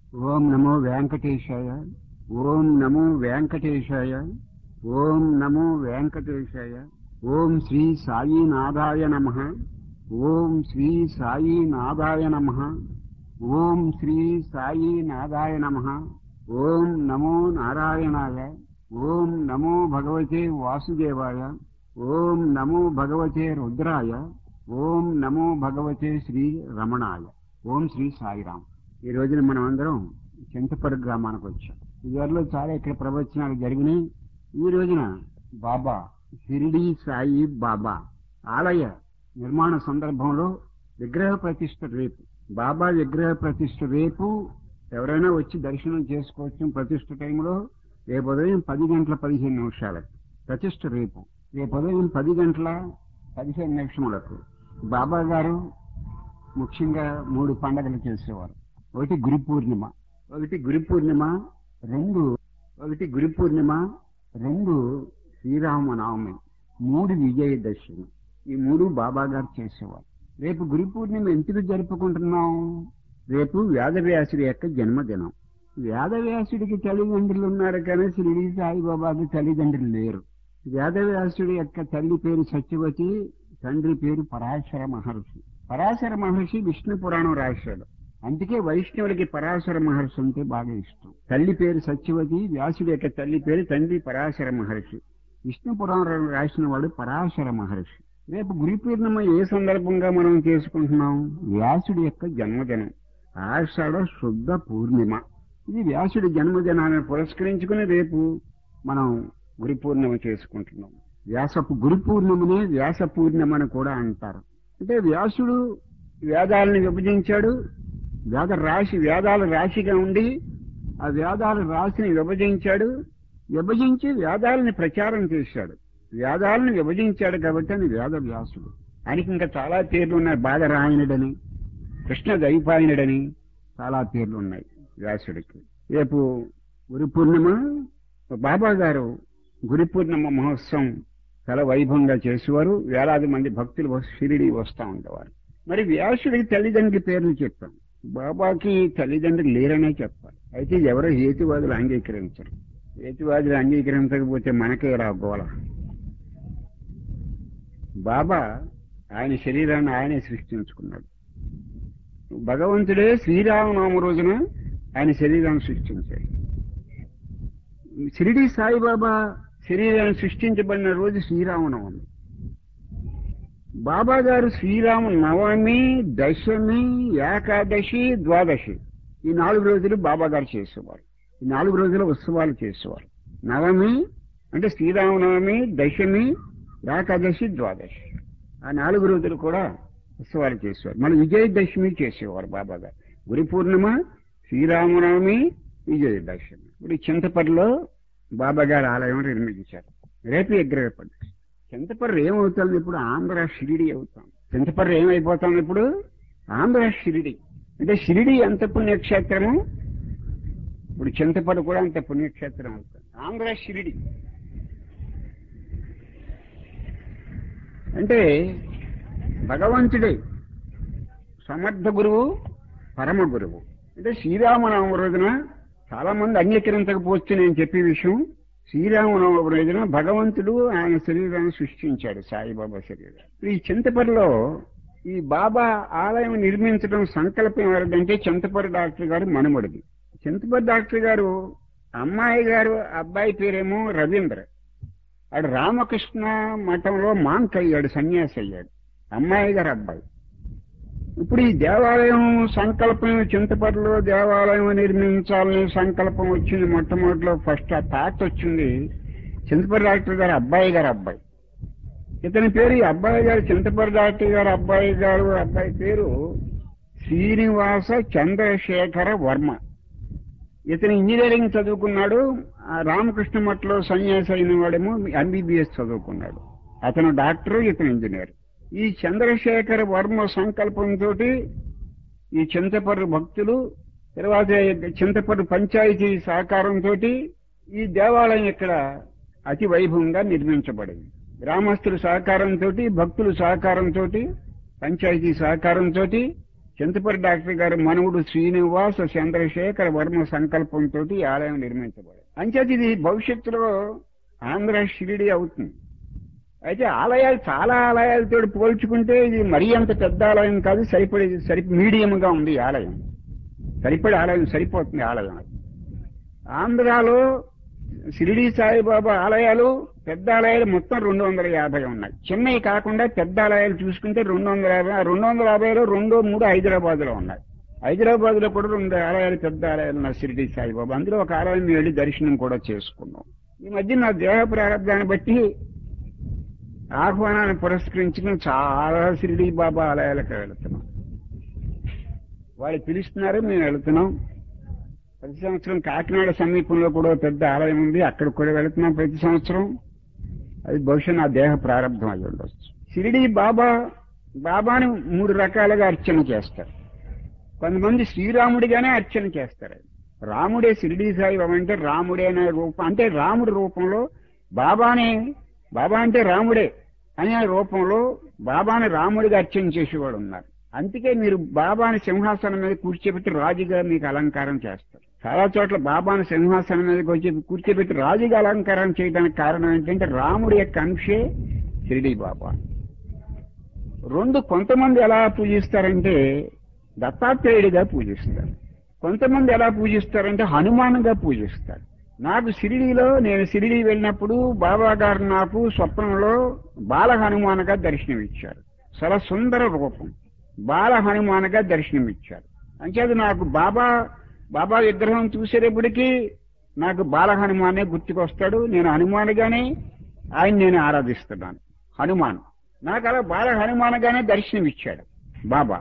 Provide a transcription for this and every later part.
ఓం నమో వెంకటేశాయ ఓం నమో వెంకటేశాయ ఓం నమో వెంకటేశాయ ఓం శ్రీ సాయినాథాయ నమ ఓం శ్రీ సాయినాథాయ నమ ఓం శ్రీ సాయినాథాయ నమ ఓం నమో నారాయణాయ ఓం నమో భగవతే వాసుదేవాయ ఓం నమో భగవతే రుద్రాయ ఓం నమో భగవతే శ్రీ రమణాయ ఓం శ్రీ సాయిరామ్ ఈ రోజున మనం అందరం చింతపల్లి గ్రామానికి వచ్చాం ఇదివరలో చాలా ఇక్కడ ప్రవచనాలు జరిగినాయి ఈ రోజున బాబా షిరిడి సాయి బాబా ఆలయ నిర్మాణ సందర్భంలో విగ్రహ ప్రతిష్ఠ రేపు బాబా విగ్రహ ప్రతిష్ఠ రేపు ఎవరైనా వచ్చి దర్శనం చేసుకోవచ్చు ప్రతిష్ఠ టైంలో రేపు ఉదయం పది గంటల పదిహేను నిమిషాలకు ప్రతిష్ఠ రేపు రేపు ఉదయం పది గంటల పదిహేను నిమిషములకు బాబా గారు ముఖ్యంగా మూడు పండగలు చేసేవారు ఒకటి గురు పూర్ణిమ ఒకటి గురు పూర్ణిమ రెండు ఒకటి గురు పూర్ణిమ రెండు శ్రీరామనవమి మూడు విజయదశమి ఈ మూడు బాబా గారు చేసేవారు రేపు గురు పూర్ణిమ ఎందుకు జరుపుకుంటున్నాం రేపు వేదవ్యాసుడి యొక్క జన్మదినం వేదవ్యాసుడికి తల్లిదండ్రులు ఉన్నారు కానీ శ్రీ సాయిబాబాకి తల్లిదండ్రులు లేరు వేదవ్యాసుడి యొక్క తల్లి పేరు సత్యవతి తండ్రి పేరు పరాశర మహర్షి పరాశర మహర్షి విష్ణు పురాణం రాశాడు అందుకే వైష్ణవుడికి పరాశర మహర్షి అంటే బాగా ఇష్టం తల్లి పేరు సత్యవతి వ్యాసుడి యొక్క తల్లి పేరు తండ్రి పరాశర మహర్షి విష్ణు పురాణం రాసిన వాడు పరాశర మహర్షి రేపు గురు పూర్ణిమ ఏ సందర్భంగా మనం చేసుకుంటున్నాం వ్యాసుడి యొక్క జన్మదినం ఆషాఢ శుద్ధ పూర్ణిమ ఇది వ్యాసుడి జన్మదినాన్ని పురస్కరించుకుని రేపు మనం గురు పూర్ణిమ చేసుకుంటున్నాం వ్యాసపు గురు పూర్ణిమనే వ్యాస పూర్ణిమ అని కూడా అంటారు అంటే వ్యాసుడు వేదాలను విభజించాడు వేద రాశి వేదాల రాశిగా ఉండి ఆ వేదాల రాశిని విభజించాడు విభజించి వేదాలని ప్రచారం చేశాడు వేదాలను విభజించాడు కాబట్టి అని వేద వ్యాసుడు ఆయనకి ఇంకా చాలా పేర్లు ఉన్నాయి బాధరాయణుడని కృష్ణ దైపాయనుడని చాలా పేర్లు ఉన్నాయి వ్యాసుడికి రేపు గురు పూర్ణిమ బాబా గారు గురు పూర్ణిమ మహోత్సవం చాలా వైభవంగా చేసేవారు వేలాది మంది భక్తులు షిరిడి వస్తూ ఉండేవారు మరి వ్యాసుడికి తల్లిదండ్రుల పేర్లు చెప్పాం బాబాకి తల్లిదండ్రులు లేరనే చెప్పాలి అయితే ఎవరో హేతువాదులు అంగీకరించరు హేతువాదులు అంగీకరించకపోతే మనకే రాగోల బాబా ఆయన శరీరాన్ని ఆయనే సృష్టించుకున్నాడు భగవంతుడే శ్రీరామనామ రోజున ఆయన శరీరాన్ని సృష్టించాడు షిరిడి సాయిబాబా శరీరాన్ని సృష్టించబడిన రోజు శ్రీరామనవమి బాబా గారు శ్రీరామ నవమి దశమి ఏకాదశి ద్వాదశి ఈ నాలుగు రోజులు బాబా గారు చేసేవారు ఈ నాలుగు రోజుల ఉత్సవాలు చేసేవారు నవమి అంటే శ్రీరామనవమి దశమి ఏకాదశి ద్వాదశి ఆ నాలుగు రోజులు కూడా ఉత్సవాలు చేసేవారు మళ్ళీ విజయదశమి చేసేవారు బాబా గారు గురి పూర్ణిమ శ్రీరామనవమి విజయదశమి ఇప్పుడు చింతపల్లిలో బాబా గారి ఆలయం నిర్మించారు రేపు విగ్రహ పండుగ చింతపర్రి ఏమవుతుంది ఇప్పుడు ఆంధ్ర షిరిడి అవుతాం చింతపర్రి ఏమైపోతాం ఇప్పుడు ఆంధ్ర షిరిడి అంటే షిరిడి ఎంత పుణ్యక్షేత్రము ఇప్పుడు చింతపర్రి కూడా అంత పుణ్యక్షేత్రం అవుతుంది ఆంధ్ర షిరిడి అంటే భగవంతుడే సమర్థ గురువు పరమ గురువు అంటే శ్రీరామనవమి రోజున చాలా మంది అంగీకరించకపోవచ్చు నేను చెప్పే విషయం శ్రీరామనవమి రోజున భగవంతుడు ఆయన శరీరాన్ని సృష్టించాడు సాయిబాబా శరీరం ఈ చింతపల్లిలో ఈ బాబా ఆలయం నిర్మించడం సంకల్పం ఎవరిదంటే చింతపల్లి డాక్టర్ గారు మనుమడిది చింతపల్లి డాక్టర్ గారు అమ్మాయి గారు అబ్బాయి పేరేమో రవీంద్ర ఆడు రామకృష్ణ మఠంలో మాంక్ అయ్యాడు సన్యాసి అయ్యాడు అమ్మాయి గారు అబ్బాయి ఇప్పుడు ఈ దేవాలయం సంకల్పం చింతపల్లిలో దేవాలయం నిర్మించాలని సంకల్పం వచ్చింది మొట్టమొదటిలో ఫస్ట్ ఆ థాట్ వచ్చింది చింతపల్లి డాక్టర్ గారు అబ్బాయి గారు అబ్బాయి ఇతని పేరు ఈ అబ్బాయి గారు చింతపల్లి డాక్టర్ గారు అబ్బాయి గారు అబ్బాయి పేరు శ్రీనివాస చంద్రశేఖర వర్మ ఇతను ఇంజనీరింగ్ చదువుకున్నాడు ఆ రామకృష్ణ మఠలో సన్యాసి అయిన వాడేమో ఎంబీబీఎస్ చదువుకున్నాడు అతను డాక్టర్ ఇతను ఇంజనీర్ ఈ చంద్రశేఖర వర్మ సంకల్పంతో ఈ చింతపర్రు భక్తులు తర్వాత చింతపర్రు పంచాయతీ సహకారంతో ఈ దేవాలయం ఇక్కడ అతి వైభవంగా నిర్మించబడింది గ్రామస్తుల సహకారంతో భక్తుల సహకారంతో పంచాయతీ సహకారంతో చింతపల్లి డాక్టర్ గారు మనవుడు శ్రీనివాస చంద్రశేఖర వర్మ సంకల్పంతో ఈ ఆలయం నిర్మించబడింది అంచేత ఇది భవిష్యత్తులో ఆంధ్ర షిరిడి అవుతుంది అయితే ఆలయాలు చాలా ఆలయాలతో పోల్చుకుంటే ఇది మరీ అంత పెద్ద ఆలయం కాదు సరిపడే సరి మీడియంగా ఉంది ఈ ఆలయం సరిపడే ఆలయం సరిపోతుంది ఆలయం ఆంధ్రాలో షిరిడి సాయిబాబా ఆలయాలు పెద్ద ఆలయాలు మొత్తం రెండు వందల యాభై ఉన్నాయి చిన్నవి కాకుండా పెద్ద ఆలయాలు చూసుకుంటే రెండు వందల యాభై ఆ రెండు వందల యాభైలో రెండో మూడు హైదరాబాద్ లో ఉన్నాయి హైదరాబాద్ లో కూడా రెండు ఆలయాలు పెద్ద ఆలయాలు ఉన్నాయి షిరిడి సాయిబాబా అందులో ఒక ఆలయం మేము వెళ్ళి దర్శనం కూడా చేసుకున్నాం ఈ మధ్య నా దేహ ప్రారంభాన్ని బట్టి ఆహ్వానాన్ని పురస్కరించుకుని చాలా షిరిడి బాబా ఆలయాలకు వెళుతున్నాం వాళ్ళు పిలుస్తున్నారు మేము వెళుతున్నాం ప్రతి సంవత్సరం కాకినాడ సమీపంలో కూడా ఒక పెద్ద ఆలయం ఉంది అక్కడికి కూడా వెళుతున్నాం ప్రతి సంవత్సరం అది బహుశా నా దేహ ప్రారంభం అయి ఉండొచ్చు షిరిడి బాబా బాబాని మూడు రకాలుగా అర్చన చేస్తారు కొంతమంది శ్రీరాముడిగానే అర్చన చేస్తారు రాముడే షిరిడి సాయి బాబా అంటే రాముడే అనే రూపం అంటే రాముడి రూపంలో బాబానే బాబా అంటే రాముడే అనే రూపంలో బాబాని రాముడిగా అర్చన చేసేవాడు ఉన్నారు అందుకే మీరు బాబాని సింహాసనం మీద కూర్చోబెట్టి రాజుగా మీకు అలంకారం చేస్తారు చాలా చోట్ల బాబాని సింహాసనం మీద వచ్చి కూర్చోబెట్టి రాజుగా అలంకారం చేయడానికి కారణం ఏంటంటే రాముడి యొక్క అంశే షిరిడి బాబా రెండు కొంతమంది ఎలా పూజిస్తారంటే దత్తాత్రేయుడిగా పూజిస్తారు కొంతమంది ఎలా పూజిస్తారంటే హనుమాన్గా పూజిస్తారు నాకు షిరిడీలో నేను షిరిడీ వెళ్ళినప్పుడు బాబా గారు నాకు స్వప్నంలో బాల హనుమాన్గా దర్శనమిచ్చారు చాలా సుందర రూపం బాల హనుమాన్గా దర్శనమిచ్చారు అంచేది నాకు బాబా బాబా విగ్రహం చూసేటప్పటికీ నాకు బాల హనుమానే గుర్తుకొస్తాడు నేను హనుమాన్గానే ఆయన నేను ఆరాధిస్తున్నాను హనుమాన్ నాకు అలా బాల హనుమాన్గానే దర్శనమిచ్చాడు బాబా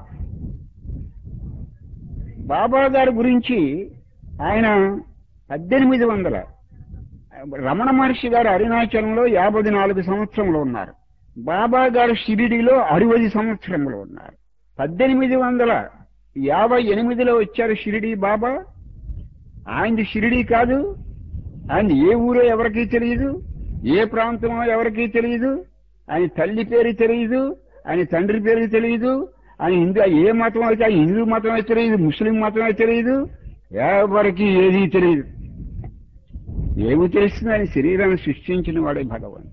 బాబా గారి గురించి ఆయన పద్దెనిమిది వందల రమణ మహర్షి గారు అరుణాచలంలో యాభై నాలుగు సంవత్సరంలో ఉన్నారు బాబా గారు షిరిడిలో అరవై సంవత్సరంలో ఉన్నారు పద్దెనిమిది వందల యాభై ఎనిమిదిలో వచ్చారు షిరిడి బాబా ఆయనది షిరిడి కాదు ఆయన ఏ ఊరో ఎవరికీ తెలియదు ఏ ప్రాంతమో ఎవరికీ తెలియదు ఆయన తల్లి పేరు తెలియదు ఆయన తండ్రి పేరు తెలియదు ఆయన హిందూ ఏ మతం అయితే ఆయన హిందూ మతమే తెలియదు ముస్లిం మతమే తెలియదు ఎవరికి ఏదీ తెలియదు ఏమి తెలుస్తుంది ఆయన శరీరాన్ని సృష్టించిన వాడే భగవాన్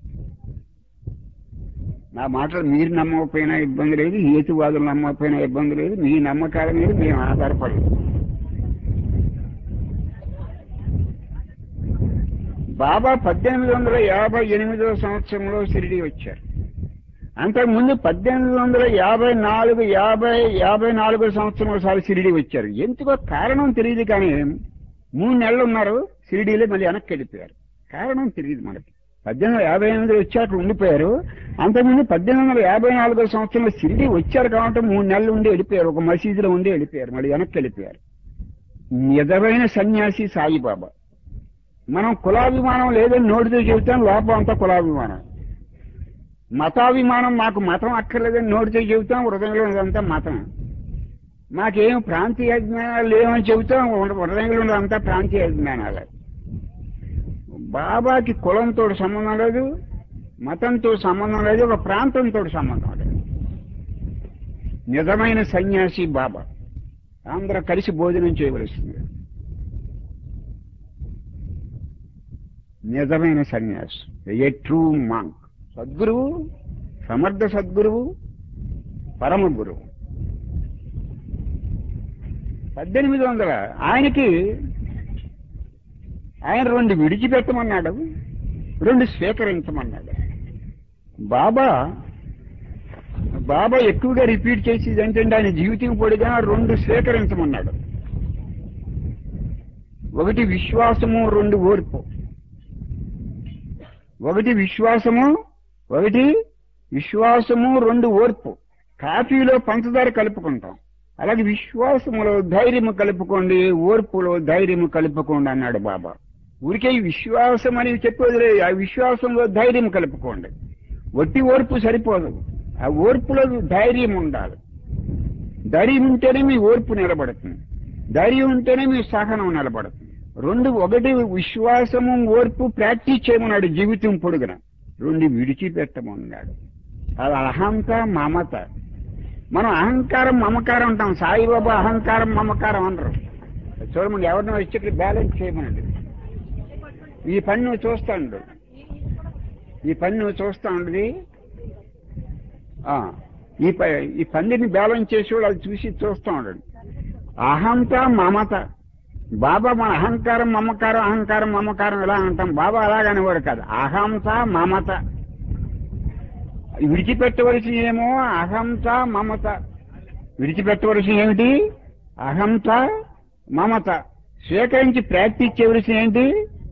నా మాటలు మీరు నమ్మకపోయినా ఇబ్బంది లేదు హేతువాదులు నమ్మకపోయినా ఇబ్బంది లేదు మీ నమ్మకాల మీద మేము ఆధారపడలేదు బాబా పద్దెనిమిది వందల యాభై ఎనిమిదవ సంవత్సరంలో షిరిడి వచ్చారు అంతకుముందు పద్దెనిమిది వందల యాభై నాలుగు యాభై యాభై నాలుగో సంవత్సరం ఒకసారి షిరిడి వచ్చారు ఎందుకో కారణం తెలియదు కానీ మూడు నెలలు ఉన్నారు షిరిడీలో మళ్ళీ వెనక్కి వెళ్ళిపోయారు కారణం తెలియదు మనకి పద్దెనిమిది వందల యాభై ఎనిమిది వచ్చాక ఉండిపోయారు అంతకుముందు పద్దెనిమిది వందల యాభై నాలుగో సంవత్సరంలో షిరిడి వచ్చారు కాబట్టి మూడు నెలలు ఉండి వెళ్ళిపోయారు ఒక మసీదులో ఉండి వెళ్ళిపోయారు మళ్ళీ వెనక్కి వెళ్ళిపోయారు నిజమైన సన్యాసి సాయిబాబా మనం కులాభిమానం లేదని నోటితో చెబుతాం లోపం అంతా కులాభిమానం మతాభిమానం మాకు మతం అక్కర్లేదని నోటితో చెబుతాం హృదయంలో ఉన్నదంతా మతం మాకేం ప్రాంతీయ జ్ఞానాలు లేవని చెబుతాం హృదయంలో ఉన్నదంతా ప్రాంతీయ జ్ఞానాలు బాబాకి కులంతో సంబంధం లేదు మతంతో సంబంధం లేదు ఒక ప్రాంతంతో సంబంధం లేదు నిజమైన సన్యాసి బాబా అందరూ కలిసి భోజనం చేయవలసింది నిజమైన సన్యాసి ఏ ట్రూ మాంక్ సద్గురువు సమర్థ సద్గురువు పరమ గురువు పద్దెనిమిది వందల ఆయనకి ఆయన రెండు విడిచిపెట్టమన్నాడు రెండు స్వీకరించమన్నాడు బాబా బాబా ఎక్కువగా రిపీట్ చేసేది ఏంటంటే ఆయన జీవితం పొడిగా రెండు స్వీకరించమన్నాడు ఒకటి విశ్వాసము రెండు ఓర్పు ఒకటి విశ్వాసము ఒకటి విశ్వాసము రెండు ఓర్పు కాఫీలో పంచదార కలుపుకుంటాం అలాగే విశ్వాసములో ధైర్యము కలుపుకోండి ఓర్పులో ధైర్యము కలుపుకోండి అన్నాడు బాబా ఊరికే ఈ విశ్వాసం అని చెప్పేది ఆ విశ్వాసంలో ధైర్యం కలుపుకోండి వట్టి ఓర్పు సరిపోదు ఆ ఓర్పులో ధైర్యం ఉండాలి ధైర్యం ఉంటేనే మీ ఓర్పు నిలబడుతుంది ధైర్యం ఉంటేనే మీ సహనం నిలబడుతుంది రెండు ఒకటి విశ్వాసము ఓర్పు ప్రాక్టీస్ చేయమన్నాడు జీవితం పొడుగున రెండు విడిచిపెట్టమన్నాడు అది అహంత మమత మనం అహంకారం మమకారం అంటాం సాయిబాబా అహంకారం మమకారం అనరు చూడమండి ఎవరినో వచ్చి ఇక్కడ బ్యాలెన్స్ చేయమనండి ఈ పని నువ్వు చూస్తా ఉండు ఈ పని నువ్వు చూస్తా ఉండదు ఆ, ఈ ప ఈ పందిని బ్యాలెన్స్ చేసేవాడు అది చూసి చూస్తూ ఉండండి అహంత మమత బాబా మన అహంకారం మమకారం అహంకారం మమకారం ఎలా అంటాం బాబా అలాగనేవాడు కాదు అహంత మమత విడిచిపెట్టవలసిన ఏమో అహంత మమత విడిచిపెట్టవలసిన ఏమిటి అహంత మమత స్వీకరించి ప్రాక్టీస్ చేయవలసిన ఏంటి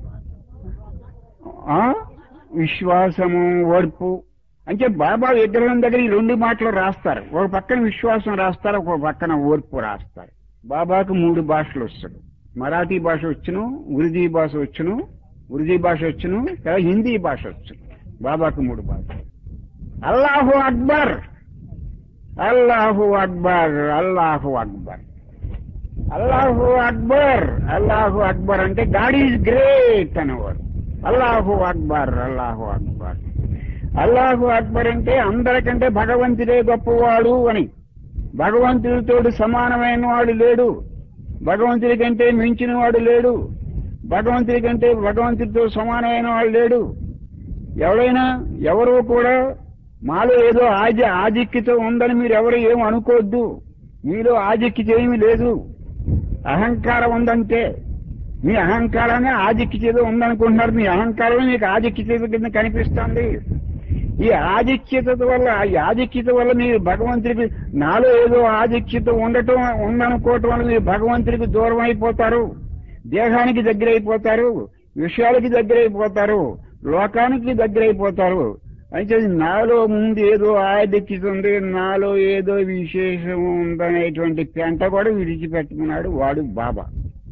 ఆ విశ్వాసము ఓర్పు అంటే బాబా విగ్రహం దగ్గర ఈ రెండు మాటలు రాస్తారు ఒక పక్కన విశ్వాసం రాస్తారు ఒక పక్కన ఓర్పు రాస్తారు బాబాకు మూడు భాషలు వస్తాడు మరాఠీ భాష వచ్చును ఉర్దీ భాష వచ్చును ఉర్దీ భాష వచ్చును లేదా హిందీ భాష వచ్చును బాబాకు మూడు భాషలు అల్లాహు అక్బర్ అల్లాహు అక్బర్ అల్లాహు అక్బర్ అల్లాహు అక్బర్ అల్లాహు అక్బర్ అంటే గాడ్ ఈజ్ గ్రేట్ అనేవాడు అల్లాహు అక్బర్ అల్లాహు అక్బర్ అల్లాహు అక్బర్ అంటే అందరికంటే భగవంతుడే గొప్పవాడు అని భగవంతుడితోడు సమానమైన వాడు లేడు భగవంతుడి కంటే మించిన వాడు లేడు భగవంతుడి కంటే భగవంతుడితో సమానమైన వాడు లేడు ఎవడైనా ఎవరు కూడా మాలో ఏదో ఆజ ఆధిక్యత ఉందని మీరు ఎవరు ఏం అనుకోవద్దు మీలో ఆధిక్యత ఏమీ లేదు అహంకారం ఉందంటే మీ అహంకారాన్ని ఆధిక్యత ఉందనుకుంటున్నారు మీ అహంకారం మీకు ఆధిక్యత కింద కనిపిస్తుంది ఈ ఆధిక్యత వల్ల ఈ ఆధిక్యత వల్ల మీరు భగవంతుడికి నాలో ఏదో ఆధిక్యత ఉండటం ఉందనుకోవటం వల్ల మీరు భగవంతుడికి దూరం అయిపోతారు దేహానికి దగ్గర అయిపోతారు విషయాలకి దగ్గర అయిపోతారు లోకానికి దగ్గర అయిపోతారు అయితే నాలో ముందు ఏదో ఆధిక్యత ఉంది నాలో ఏదో విశేషం ఉందనేటువంటి పెంట కూడా విడిచిపెట్టుకున్నాడు వాడు బాబా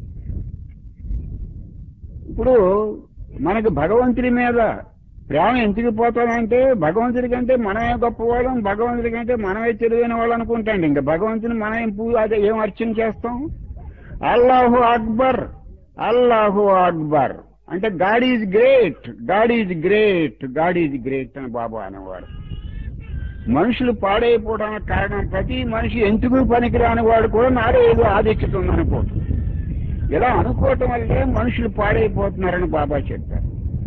ఇప్పుడు మనకు భగవంతుడి మీద ప్రేమ ఎందుకు పోతామంటే భగవంతుడి కంటే మనమే గొప్పవాళ్ళం భగవంతుడి కంటే మనమే తెలివైన వాళ్ళు అనుకుంటాండి ఇంకా భగవంతుని మనం పూజ అదే ఏం అర్చన చేస్తాం అల్లాహు అక్బర్ అల్లాహు అక్బర్ అంటే God is great God is great God is great అని బాబా అనేవాడు మనుషులు పాడైపోవడానికి కారణం ప్రతి మనిషి ఎందుకు పనికిరాని వాడు కూడా నాలో ఏదో ఆధిక్యత ఉందనుకోవటం ఇలా అనుకోవటం వల్లే మనుషులు పాడైపోతున్నారని బాబా చెప్పారు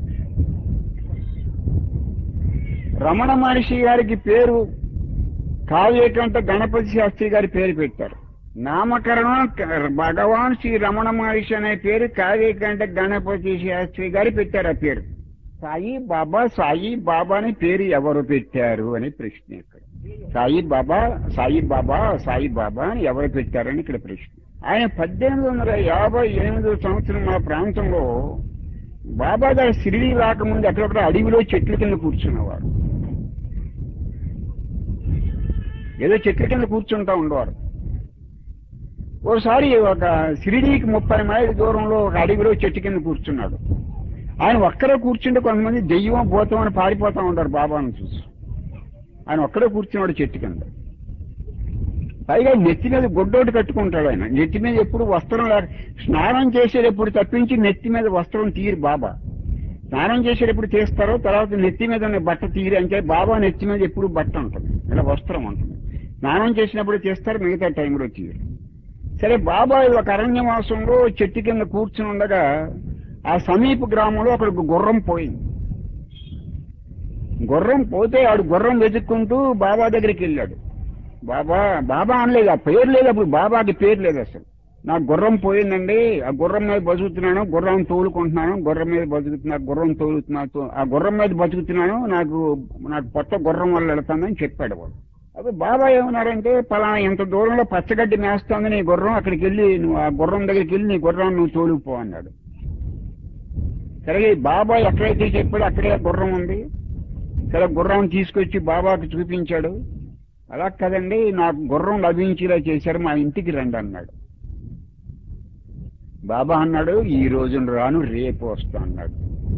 రమణ మహర్షి గారికి పేరు కావ్యకంట గణపతి శాస్త్రి గారి పేరు పెట్టారు నామకరణం భగవాన్ శ్రీ రమణ మహర్షి అనే పేరు కావ్యకంట గణపతి శాస్త్రి గారు పెట్టారు ఆ పేరు సాయి బాబా సాయి బాబా అనే పేరు ఎవరు పెట్టారు అని ప్రశ్న ఇక్కడ సాయి బాబా సాయి బాబా సాయి బాబా అని ఎవరు పెట్టారని ఇక్కడ ప్రశ్న ఆయన పద్దెనిమిది వందల యాభై ఎనిమిదో సంవత్సరం మా ప్రాంతంలో బాబా గారు సిరిడి రాకముందు ఎక్కడొక్కడ అడవిలో చెట్ల కింద కూర్చున్నవారు ఏదో చెట్ల కింద కూర్చుంటా ఉండేవారు ఓసారి ఒక సిరిడీకి ముప్పై మైళ్ళ దూరంలో ఒక అడవిలో చెట్టు కింద కూర్చున్నాడు ఆయన ఒక్కరే కూర్చుంటే కొంతమంది దెయ్యం భూతం అని పారిపోతా ఉంటారు బాబాను చూసి ఆయన ఒక్కడే కూర్చున్నాడు చెట్టు కింద పైగా నెత్తి మీద గుడ్డోటి కట్టుకుంటాడు ఆయన నెత్తి మీద ఎప్పుడు వస్త్రం లేక స్నానం చేసేటప్పుడు తప్పించి నెత్తి మీద వస్త్రం తీరు బాబా స్నానం చేసేటప్పుడు తీస్తారో తర్వాత నెత్తి మీద ఉన్న బట్ట తీరి అంటే బాబా నెత్తి మీద ఎప్పుడు బట్ట ఉంటుంది ఇలా వస్త్రం ఉంటుంది స్నానం చేసినప్పుడు తీస్తారు మిగతా టైంలో తీరు సరే బాబా ఒక అరణ్యవాసంలో చెట్టు కింద కూర్చుని ఉండగా ఆ సమీప గ్రామంలో అక్కడ గుర్రం పోయింది గుర్రం పోతే ఆడు గుర్రం వెతుక్కుంటూ బాబా దగ్గరికి వెళ్ళాడు బాబా బాబా అనలేదు ఆ పేరు లేదు అప్పుడు బాబాకి పేరు లేదు అసలు నాకు గుర్రం పోయిందండి ఆ గుర్రం మీద బతుకుతున్నాను గుర్రం తోలుకుంటున్నాను గుర్రం మీద బతుకుతున్నా గుర్రం తోలుతున్నా తో- ఆ గుర్రం మీద బతుకుతున్నాను నాకు నాకు కొత్త గుర్రం వల్ల వెళుతుందని చెప్పాడు వాడు అప్పుడు బాబా ఏమన్నారంటే పలానా ఇంత దూరంలో పచ్చగడ్డి మేస్తోంది నీ గుర్రం అక్కడికి వెళ్ళి నువ్వు ఆ గుర్రం దగ్గరికి వెళ్ళి నీ గుర్రం నువ్వు తోలుకుపో అన్నాడు సరే ఈ బాబా ఎక్కడైతే చెప్పాడో అక్కడే గుర్రం ఉంది సరే గుర్రం తీసుకొచ్చి బాబాకి చూపించాడు అలా కదండి నాకు గుర్రం లభించేలా చేశారు మా ఇంటికి రండి అన్నాడు బాబా అన్నాడు ఈ రోజున రాను రేపు వస్తా అన్నాడు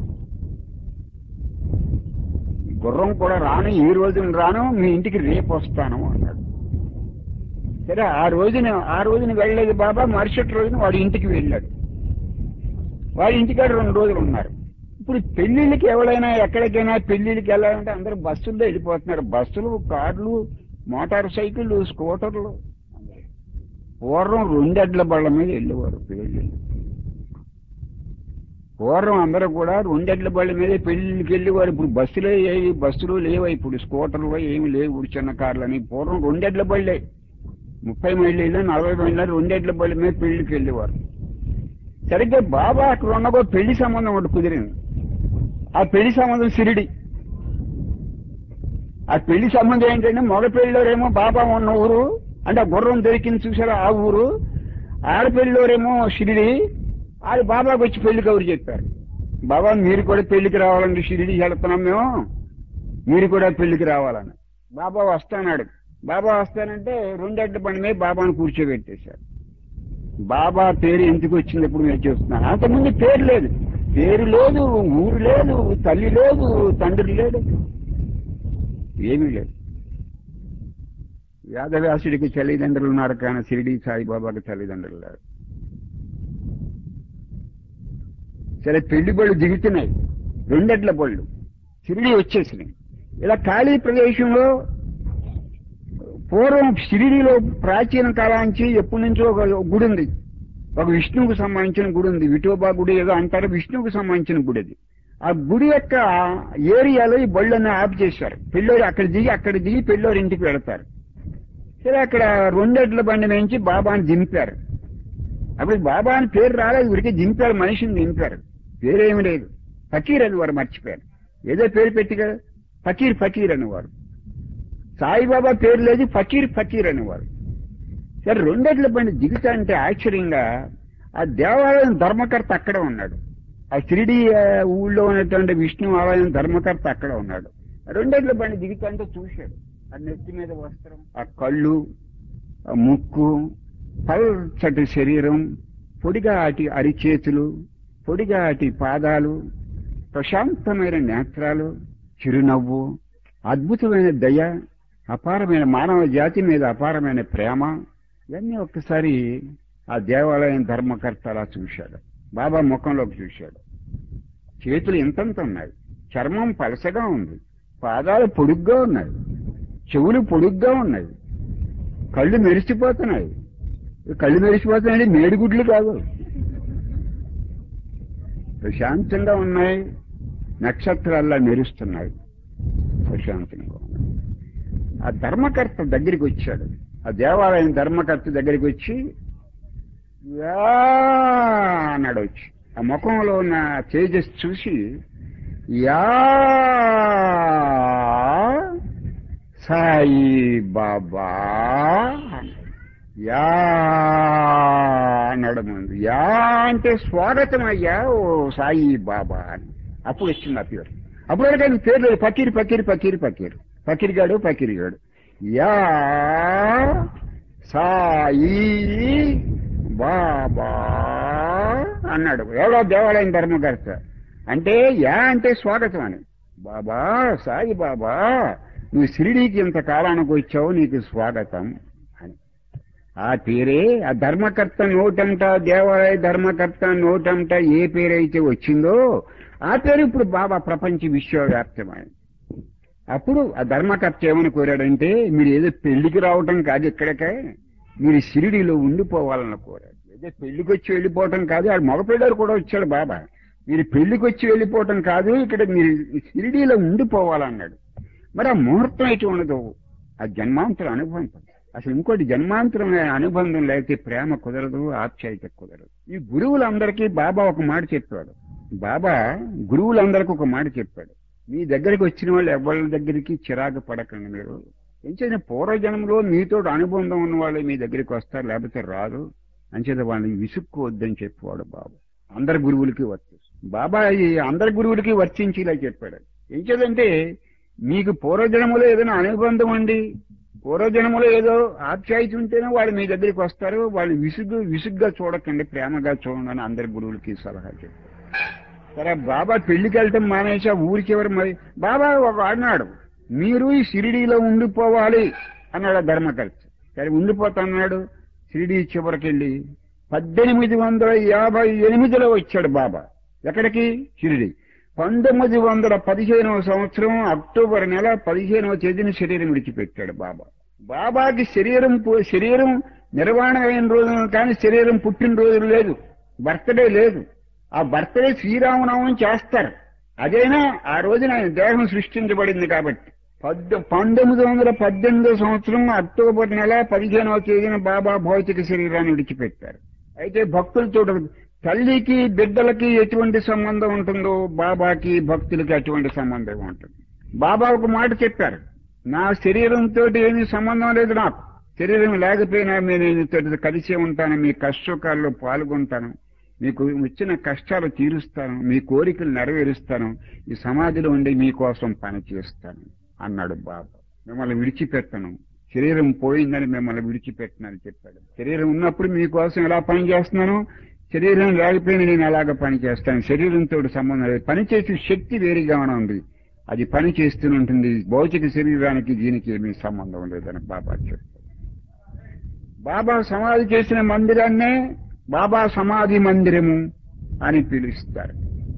గుర్రం కూడా రాను ఈ రోజున రాను మీ ఇంటికి రేపు వస్తాను అన్నాడు సరే ఆ రోజున ఆ రోజున వెళ్ళలేదు బాబా మరుసటి రోజున వాడి ఇంటికి వెళ్ళాడు వాడి ఇంటికాడ రెండు రోజులు ఉన్నారు ఇప్పుడు పెళ్లిళ్ళకి ఎవరైనా ఎక్కడికైనా పెళ్లిళ్ళకి వెళ్ళాలంటే అందరూ బస్సుల్లో వెళ్ళిపోతున్నారు బస్సులు కార్లు మోటార్ సైకిళ్ళు స్కూటర్లు పూర్వం రెండెడ్ల బళ్ళ మీద వెళ్ళేవారు పెళ్ళి పూర్వం అందరూ కూడా రెండెడ్ల బళ్ళ మీద పెళ్లికి వెళ్ళేవారు ఇప్పుడు బస్సులే ఏవి బస్సులు లేవు ఇప్పుడు స్కూటర్లు ఏమి లేవు ఇప్పుడు చిన్న కార్లు అని పూర్వం రెండెడ్ల బళ్ళే ముప్పై మైళ్ళు నలభై మైళ్ళు రెండెడ్ల బళ్ళ మీద పెళ్లికి వెళ్ళేవారు సరిగ్గా బాబా అక్కడ ఉన్నగో పెళ్లి సంబంధం ఒకటి కుదిరింది ఆ పెళ్లి సంబంధం సిరిడి ఆ పెళ్లి సంబంధం ఏంటంటే మగ పెళ్లిలోరేమో బాబా ఉన్న ఊరు అంటే ఆ గుర్రం దొరికింది చూసారా ఆ ఊరు ఆడపెళ్లిలోరేమో షిరిడి ఆడ బాబాకి వచ్చి పెళ్లి కబురు చెప్పారు బాబా మీరు కూడా పెళ్లికి రావాలండి షిరిడి వెళ్తున్నాం మేము మీరు కూడా పెళ్లికి రావాలని బాబా వస్తానాడు బాబా వస్తానంటే రెండెడ్ల బండి మీద బాబాను కూర్చోబెట్టేశారు బాబా పేరు ఎందుకు వచ్చింది ఇప్పుడు నేను చూస్తున్నాను అంతకుముందు పేరు లేదు పేరు లేదు ఊరు లేదు తల్లి లేదు తండ్రి లేడు ఏమీ లేదు వేదవ్యాసుడికి తల్లిదండ్రులు ఉన్నారు కానీ షిరిడి సాయిబాబాకి తల్లిదండ్రులు లేరు సరే పెళ్లి బళ్ళు దిగుతున్నాయి రెండెడ్ల బళ్ళు షిరిడి వచ్చేసినాయి ఇలా ఖాళీ ప్రదేశంలో పూర్వం షిరిడిలో ప్రాచీన కాలానికి ఎప్పటి నుంచో ఒక గుడి ఉంది ఒక విష్ణువుకు సంబంధించిన గుడి ఉంది విఠోబా గుడి ఏదో అంటారు విష్ణువుకు సంబంధించిన గుడి అది ఆ గుడి యొక్క ఏరియాలో ఈ బళ్ళని ఆఫ్ చేశారు పెళ్ళోరు అక్కడ దిగి అక్కడ దిగి పెళ్ళోరు ఇంటికి వెళతారు సరే అక్కడ రెండెడ్ల బండి నుంచి బాబాని దింపారు అప్పుడు బాబా అని పేరు రాలేదు ఉరికి దింపారు మనిషిని దింపారు పేరేమి లేదు ఫకీర్ అని వారు మర్చిపోయారు ఏదో పేరు పెట్టి కదా ఫకీర్ ఫకీర్ అనేవారు సాయిబాబా పేరు లేదు ఫకీర్ ఫకీర్ అనేవారు సరే రెండెడ్ల బండి దిగుతా అంటే ఆశ్చర్యంగా ఆ దేవాలయం ధర్మకర్త అక్కడ ఉన్నాడు ఆ షిరిడి ఆ, ఊళ్ళో ఉన్నటువంటి విష్ణు ఆలయం ధర్మకర్త అక్కడ ఉన్నాడు రెండెడ్ల బండి దిగుతా అంటే చూశాడు ఆ నెత్తి మీద వస్త్రం ఆ కళ్ళు ఆ ముక్కు పల్చటి శరీరం పొడిగాటి అరిచేతులు పొడిగాటి పాదాలు ప్రశాంతమైన నేత్రాలు చిరునవ్వు అద్భుతమైన దయ అపారమైన మానవ జాతి మీద అపారమైన ప్రేమ ఇవన్నీ ఒక్కసారి ఆ దేవాలయం ధర్మకర్త అలా చూశాడు బాబా ముఖంలోకి చూశాడు చేతులు ఇంతంత ఉన్నాయి చర్మం పలసగా ఉంది పాదాలు పొడుగ్గా ఉన్నాయి చెవులు పొడుగ్గా ఉన్నాయి కళ్ళు మెరిసిపోతున్నాయి కళ్ళు మెరిసిపోతున్నాయి మేడిగుడ్లు కాదు ప్రశాంతంగా ఉన్నాయి నక్షత్రాల్లా మెరుస్తున్నాయి ప్రశాంతంగా ఉన్నాయి ఆ ధర్మకర్త దగ్గరికి వచ్చాడు ఆ దేవాలయం ధర్మకర్త దగ్గరికి వచ్చి "యా" అన్నాడు వచ్చి ఆ ముఖంలో ఉన్న తేజస్ చూసి యా సాయి బాబా యా అన్నాడు ముందు యా అంటే స్వాగతం అయ్యా ఓ సాయి బాబా అని అప్పుడు వచ్చింది ఆ పేరు అప్పుడు వరకు ఆయన పేరు లేదు పకీర్ పకీర్ పకీర్ పకీర్ పకీర్ గాడు పకీర్ గాడు యా సాయి బాబా అన్నాడు ఎవరో దేవాలయం ధర్మకర్త అంటే యా అంటే స్వాగతం అని బాబా సాయి బాబా నువ్వు షిరిడీకి ఇంత కాలానికి వచ్చావు నీకు స్వాగతం అని ఆ పేరే ఆ ధర్మకర్త నోటంట దేవాలయ ధర్మకర్త నోటంట ఏ పేరైతే వచ్చిందో ఆ పేరు ఇప్పుడు బాబా ప్రపంచ విశ్వవ్యాప్తమైంది అప్పుడు ఆ ధర్మకర్త ఏమని కోరాడంటే మీరు ఏదో పెళ్లికి రావటం కాదు ఇక్కడికే మీరు షిరిడీలో ఉండిపోవాలని కోరాడు ఏదో పెళ్లికి వచ్చి వెళ్ళిపోవటం కాదు ఆడు మగపిల్లాడు కూడా వచ్చాడు బాబా మీరు పెళ్లికి వచ్చి వెళ్ళిపోవటం కాదు ఇక్కడ మీరు షిరిడీలో ఉండిపోవాలన్నాడు మరి ఆ ముహూర్తం ఎటు ఉండదు ఆ జన్మాంతర అనుబంధం అసలు ఇంకోటి జన్మాంతరం అనుబంధం లేకపోతే ప్రేమ కుదరదు ఆప్యాయత కుదరదు ఈ గురువులందరికీ బాబా ఒక మాట చెప్పాడు బాబా గురువులందరికీ ఒక మాట చెప్పాడు మీ దగ్గరికి వచ్చిన వాళ్ళు ఎవరి దగ్గరికి చిరాకు పడకండి మీరు ఎంచేత పూర్వజన్మలో మీతో అనుబంధం ఉన్న వాళ్ళు మీ దగ్గరికి వస్తారు లేకపోతే రారు అంచేత వాళ్ళని విసుక్కోవద్దని చెప్పేవాడు బాబా అందరి గురువులకి వర్తిస్తుంది బాబా ఈ అందరి గురువులకి వర్తించేలా చెప్పాడు ఎంచేదంటే మీకు పూర్వజన్మలో ఏదైనా అనుబంధం అండి పూర్వజన్మలో ఏదో ఆప్యాయత ఉంటేనే వాళ్ళు మీ దగ్గరికి వస్తారు వాళ్ళు విసుగు విసుగ్గా చూడకండి ప్రేమగా చూడండి అని అందరి గురువులకి సలహా చెప్పారు సరే బాబా పెళ్లికి వెళ్ళటం మానేసా ఊరి చివరి మరి బాబా ఒక అన్నాడు మీరు ఈ షిరిడీలో ఉండిపోవాలి అన్నాడు ఆ ధర్మకర్త సరే ఉండిపోతాన్నాడు షిరిడీ చివరికెళ్ళి పద్దెనిమిది వందల యాభై ఎనిమిదిలో వచ్చాడు బాబా ఎక్కడికి షిరిడి పంతొమ్మిది వందల పదిహేనవ సంవత్సరం అక్టోబర్ నెల పదిహేనవ తేదీన శరీరం విడిచిపెట్టాడు బాబా బాబాకి శరీరం పో- శరీరం నిర్వహణ అయిన రోజున కానీ శరీరం పుట్టినరోజు లేదు బర్త్డే లేదు ఆ బర్త్డే శ్రీరామనవమి చేస్తారు అదైనా ఆ రోజున ఆయన దేహం సృష్టించబడింది కాబట్టి పద్ద పంతొమ్మిది వందల పద్దెనిమిదో సంవత్సరం అక్టోబర్ నెల పదిహేనవ తేదీన బాబా భౌతిక శరీరాన్ని విడిచిపెట్టారు అయితే భక్తులతో తల్లికి బిడ్డలకి ఎటువంటి సంబంధం ఉంటుందో బాబాకి భక్తులకి అటువంటి సంబంధం ఉంటుంది బాబా ఒక మాట చెప్పారు నా శరీరంతో ఏమీ సంబంధం లేదు నాకు శరీరం లేకపోయినా నేను మీతో కలిసి ఉంటాను మీ కష్టసుఖాల్లో పాల్గొంటాను మీకు వచ్చిన కష్టాలు తీరుస్తాను మీ కోరికలు నెరవేరుస్తాను ఈ సమాధిలో ఉండి మీకోసం పని చేస్తాను అన్నాడు బాబా మిమ్మల్ని విడిచిపెట్టను శరీరం పోయిందని మిమ్మల్ని విడిచిపెట్టనని చెప్పాడు శరీరం ఉన్నప్పుడు మీకోసం ఎలా పని చేస్తున్నాను శరీరం లేకపోయినా నేను అలాగ పని చేస్తాను శరీరంతో సంబంధం లేదు పనిచేసే శక్తి వేరుగా ఉంది అది పని చేస్తూనే ఉంటుంది భౌతిక శరీరానికి దీనికి ఏమీ సంబంధం లేదని బాబా చెప్పారు బాబా సమాధి చేసిన మందిరాన్నే బాబా సమాధి మందిరము అని పిలుస్తారు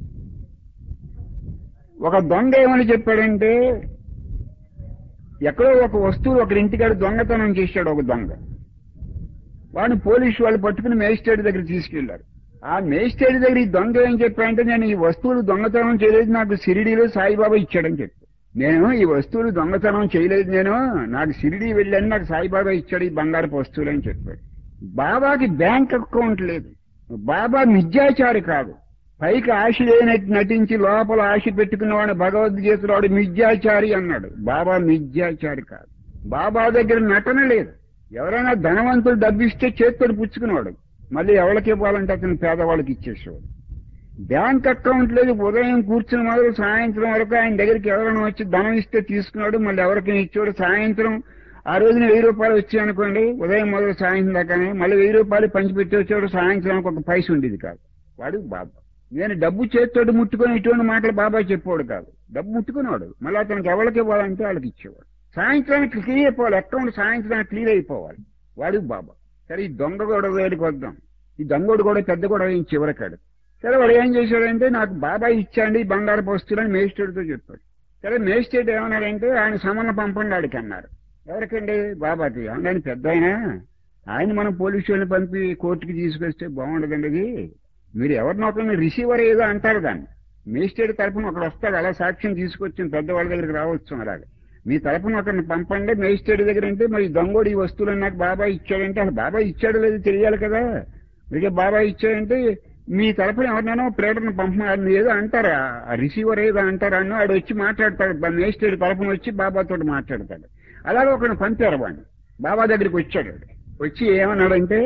ఒక దొంగ ఏమని చెప్పాడంటే ఎక్కడో ఒక వస్తువు ఒక ఇంటికాడ దొంగతనం చేశాడు ఒక దొంగ వాడిని పోలీసు వాళ్ళు పట్టుకుని మేజిస్ట్రేట్ దగ్గర తీసుకెళ్లారు ఆ మేజిస్ట్రేట్ దగ్గర ఈ దొంగ ఏం చెప్పాడంటే నేను ఈ వస్తువులు దొంగతనం చేయలేదు నాకు సిరిడీలో సాయిబాబా ఇచ్చాడని చెప్పి నేను ఈ వస్తువులు దొంగతనం చేయలేదు నేను నాకు సిరిడి వెళ్ళాను నాకు సాయిబాబా ఇచ్చాడు ఈ బంగారపు వస్తువులు అని చెప్పాడు బాబాకి బ్యాంక్ అకౌంట్ లేదు బాబా మిథ్యాచారి కాదు పైకి ఆశ లేనట్టు నటించి లోపల ఆశ పెట్టుకున్నవాడు భగవద్గీతలో వాడు మిథ్యాచారి అన్నాడు బాబా మిథ్యాచారి కాదు బాబా దగ్గర నటన లేదు ఎవరైనా ధనవంతులు డబ్బిస్తే చేతితో పుచ్చుకునేవాడు మళ్ళీ ఎవరికి ఇవ్వాలంటే అతను పేదవాళ్ళకి ఇచ్చేసేవాడు బ్యాంక్ అకౌంట్ లేదు ఉదయం కూర్చుని మొదలు సాయంత్రం వరకు ఆయన దగ్గరికి ఎవరైనా వచ్చి ధనం ఇస్తే తీసుకున్నాడు మళ్ళీ ఎవరికైనా ఇచ్చాడు సాయంత్రం ఆ రోజున వెయ్యి రూపాయలు వచ్చాయి అనుకోండి ఉదయం మొదలు సాయంత్రం దాకానే మళ్ళీ వెయ్యి రూపాయలు పంచిపెట్టి వచ్చాడు సాయంత్రానికి ఒక పైస ఉండేది కాదు వాడు బాబా నేను డబ్బు చేతితోటి ముట్టుకొని ఇటువంటి మాటలు బాబా చెప్పేవాడు కాదు డబ్బు ముట్టుకునేవాడు మళ్ళీ అతనికి ఎవరికి ఇవ్వాలంటే వాళ్ళకి ఇచ్చేవాడు సాయంత్రానికి క్లియర్ అయిపోవాలి అకౌంట్ సాయంత్రానికి క్లియర్ అయిపోవాలి వాడు బాబా సరే ఈ దొంగ గొడవ దగ్గరికి వద్దాం ఈ దొంగోడు కూడా పెద్ద గొడవ ఏం చివరకాడు సరే వాడు ఏం చేశాడంటే నాకు బాబా ఇచ్చాండి ఈ బంగారు వస్తువులని మేజిస్ట్రేట్తో చెప్పాడు సరే మేజిస్ట్రేట్ ఏమన్నాడంటే ఆయన సమన్న పంపండి ఆడికి అన్నారు ఎవరికండి బాబాకి ఆయన పెద్ద ఆయన ఆయన మనం పోలీసు వాళ్ళని పంపి కోర్టుకి తీసుకొస్తే బాగుండదండి అది మీరు ఎవరినో ఒకరిని రిసీవర్ ఏదో అంటారు దాన్ని మేజిస్ట్రేట్ తరపున ఒకడు వస్తాడు అలా సాక్ష్యం తీసుకొచ్చిన పెద్దవాళ్ళ దగ్గరికి రావచ్చు అలాగే మీ తరపున ఒకరిని పంపండి మేజిస్ట్రేట్ దగ్గర అంటే మరి దొంగోడు ఈ వస్తువులు నాకు బాబా ఇచ్చాడంటే అసలు బాబా ఇచ్చాడో లేదో తెలియాలి కదా మీకు బాబా ఇచ్చాడంటే మీ తరపున ఎవరినైనా ప్రేరణ పంపమని ఏదో అంటారు ఆ రిసీవర్ ఏదో అంటారు అన్న వాడు వచ్చి మాట్లాడతాడు మేజిస్ట్రేట్ తరపున వచ్చి బాబాతో మాట్లాడతాడు అలాగే ఒకరిని పంపారు వాడిని బాబా దగ్గరికి వచ్చాడు వాడు. వచ్చి ఏమన్నాడంటే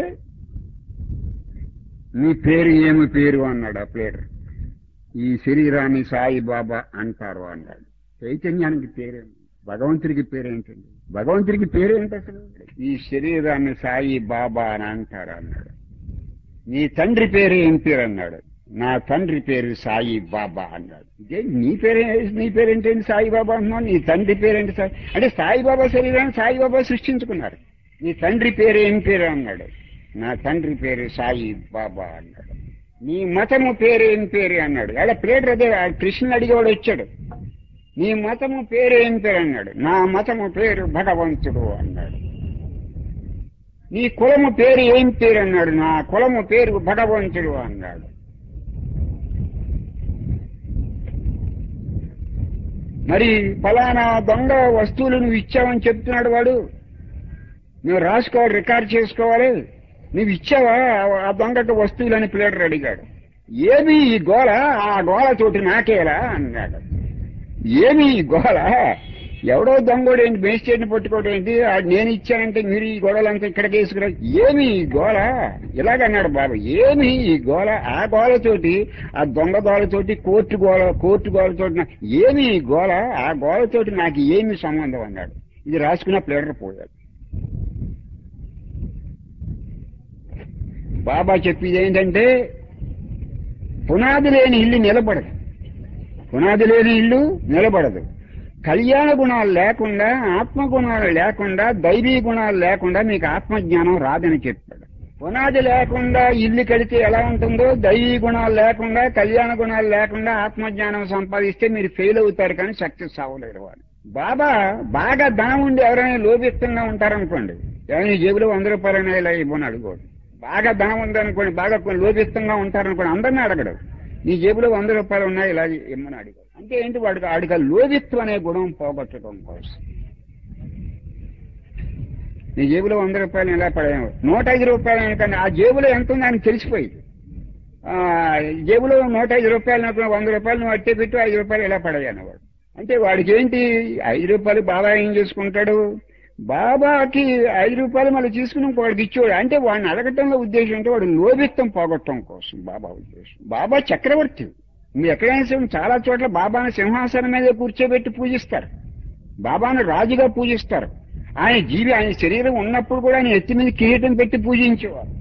నీ పేరు ఏమి పేరు అన్నాడు ఆ పేరు ఈ శరీరాన్ని సాయి బాబా అంటారు అన్నాడు చైతన్యానికి పేరేంటి భగవంతుడికి పేరేంటండి భగవంతుడికి పేరేంటి అసలు ఈ శరీరాన్ని సాయి బాబా అని అంటారు అన్నాడు నీ తండ్రి పేరు ఏం పేరు అన్నాడు నా తండ్రి పేరు సాయి బాబా అన్నాడు ఇదే నీ పేరే నీ పేరేంటండి సాయి బాబా అన్నావు నీ తండ్రి పేరేంటి సాయి అంటే సాయిబాబా శరీరాన్ని సాయిబాబా సృష్టించుకున్నారు నీ తండ్రి పేరు ఏం పేరు అన్నాడు నా తండ్రి పేరు సాయి బాబా అన్నాడు నీ మతము పేరు ఏం పేరు అన్నాడు అలా పేరు అదే ఆ కృష్ణుని అడిగేవాడు వచ్చాడు నీ మతము పేరు ఏం పేరు అన్నాడు నా మతము పేరు భగవంతుడు అన్నాడు నీ కులము పేరు ఏం పేరు అన్నాడు నా కులము పేరు భగవంతుడు అన్నాడు మరి ఫలానా దొంగ వస్తువులు నువ్వు ఇచ్చావని చెప్తున్నాడు వాడు నువ్వు రాసుకోవాలి రికార్డ్ చేసుకోవాలి నువ్వు ఇచ్చావా ఆ- ఆ దొంగకి వస్తువులని ప్లేటర్ అడిగాడు ఏమి ఈ గోల ఆ గోల చోటు నాకేలా అన్నాడు ఏమి ఈ గోల ఎవడో దొంగోడు ఏంటి మేస్టేట్ని పట్టుకోవడం ఏంటి ఆ నేను ఇచ్చానంటే మీరు ఈ గోడలంతా ఇక్కడికి వేసుకురా ఏమి ఈ గోల ఇలాగన్నాడు బాబు ఏమి ఈ గోల ఆ గోలతోటి ఆ దొంగ గోలతోటి కోర్టు గోల కోర్టు గోలతోటి నా- ఏమి ఈ గోల ఆ గోలతోటి నాకు ఏమి సంబంధం అన్నాడు ఇది రాసుకున్న ప్లేటర్ పోయాడు బాబా చెప్పేది ఏంటంటే పునాది లేని ఇల్లు నిలబడదు పునాది లేని ఇల్లు నిలబడదు కళ్యాణ గుణాలు లేకుండా ఆత్మ గుణాలు లేకుండా దైవీ గుణాలు లేకుండా మీకు ఆత్మజ్ఞానం రాదని చెప్పాడు పునాది లేకుండా ఇల్లు కడితే ఎలా ఉంటుందో దైవీ గుణాలు లేకుండా కళ్యాణ గుణాలు లేకుండా ఆత్మజ్ఞానం సంపాదిస్తే మీరు ఫెయిల్ అవుతారు కానీ సక్సెస్ అవ్వలేరు వాడు బాబా బాగా ధనం ఉండి ఎవరైనా లోభిత్తంగా ఉంటారనుకోండి ఎవరైనా జేబులో వంద రూపాయలైనా ఇలా ఇవ్వని అడుగుకోడు బాగా ధనం ఉందనుకోండి బాగా కొన్ని లోభిత్తంగా ఉంటారనుకోండి అందరినీ అడగడు నీ జేబులో వంద రూపాయలు ఉన్నాయి ఇలా ఇమ్మని అడిగాడు అంటే ఏంటి వాడికి వాడికి ఆ లోభిత్వం అనే గుణం పోగొట్టడం కోసం నీ జేబులో వంద రూపాయలు ఇలా పడేయం నూట ఐదు రూపాయలు అనుకోండి ఆ జేబులో ఎంత ఉందో ఆయనకు తెలిసిపోయింది ఆ, జేబులో నూట ఐదు రూపాయలు నాకు వంద రూపాయలు నువ్వు అట్టే పెట్టు ఐదు రూపాయలు ఇలా పడేయను వాడు అంటే వాడికి ఏంటి ఐదు రూపాయలు బాబా ఏం చేసుకుంటాడు బాబాకి ఐదు రూపాయలు మళ్ళీ తీసుకుని వాడికి ఇచ్చేవాడు అంటే వాడిని అడగటంలో ఉద్దేశం అంటే వాడు లోభిత్తం పోగొట్టడం కోసం బాబా ఉద్దేశం బాబా చక్రవర్తి మీరు ఎక్కడైనా సరే చాలా చోట్ల బాబాని సింహాసనం మీద కూర్చోబెట్టి పూజిస్తారు బాబాను రాజుగా పూజిస్తారు ఆయన జీవి ఆయన శరీరం ఉన్నప్పుడు కూడా ఆయన ఎత్తి మీద కిరీటం పెట్టి పూజించేవారు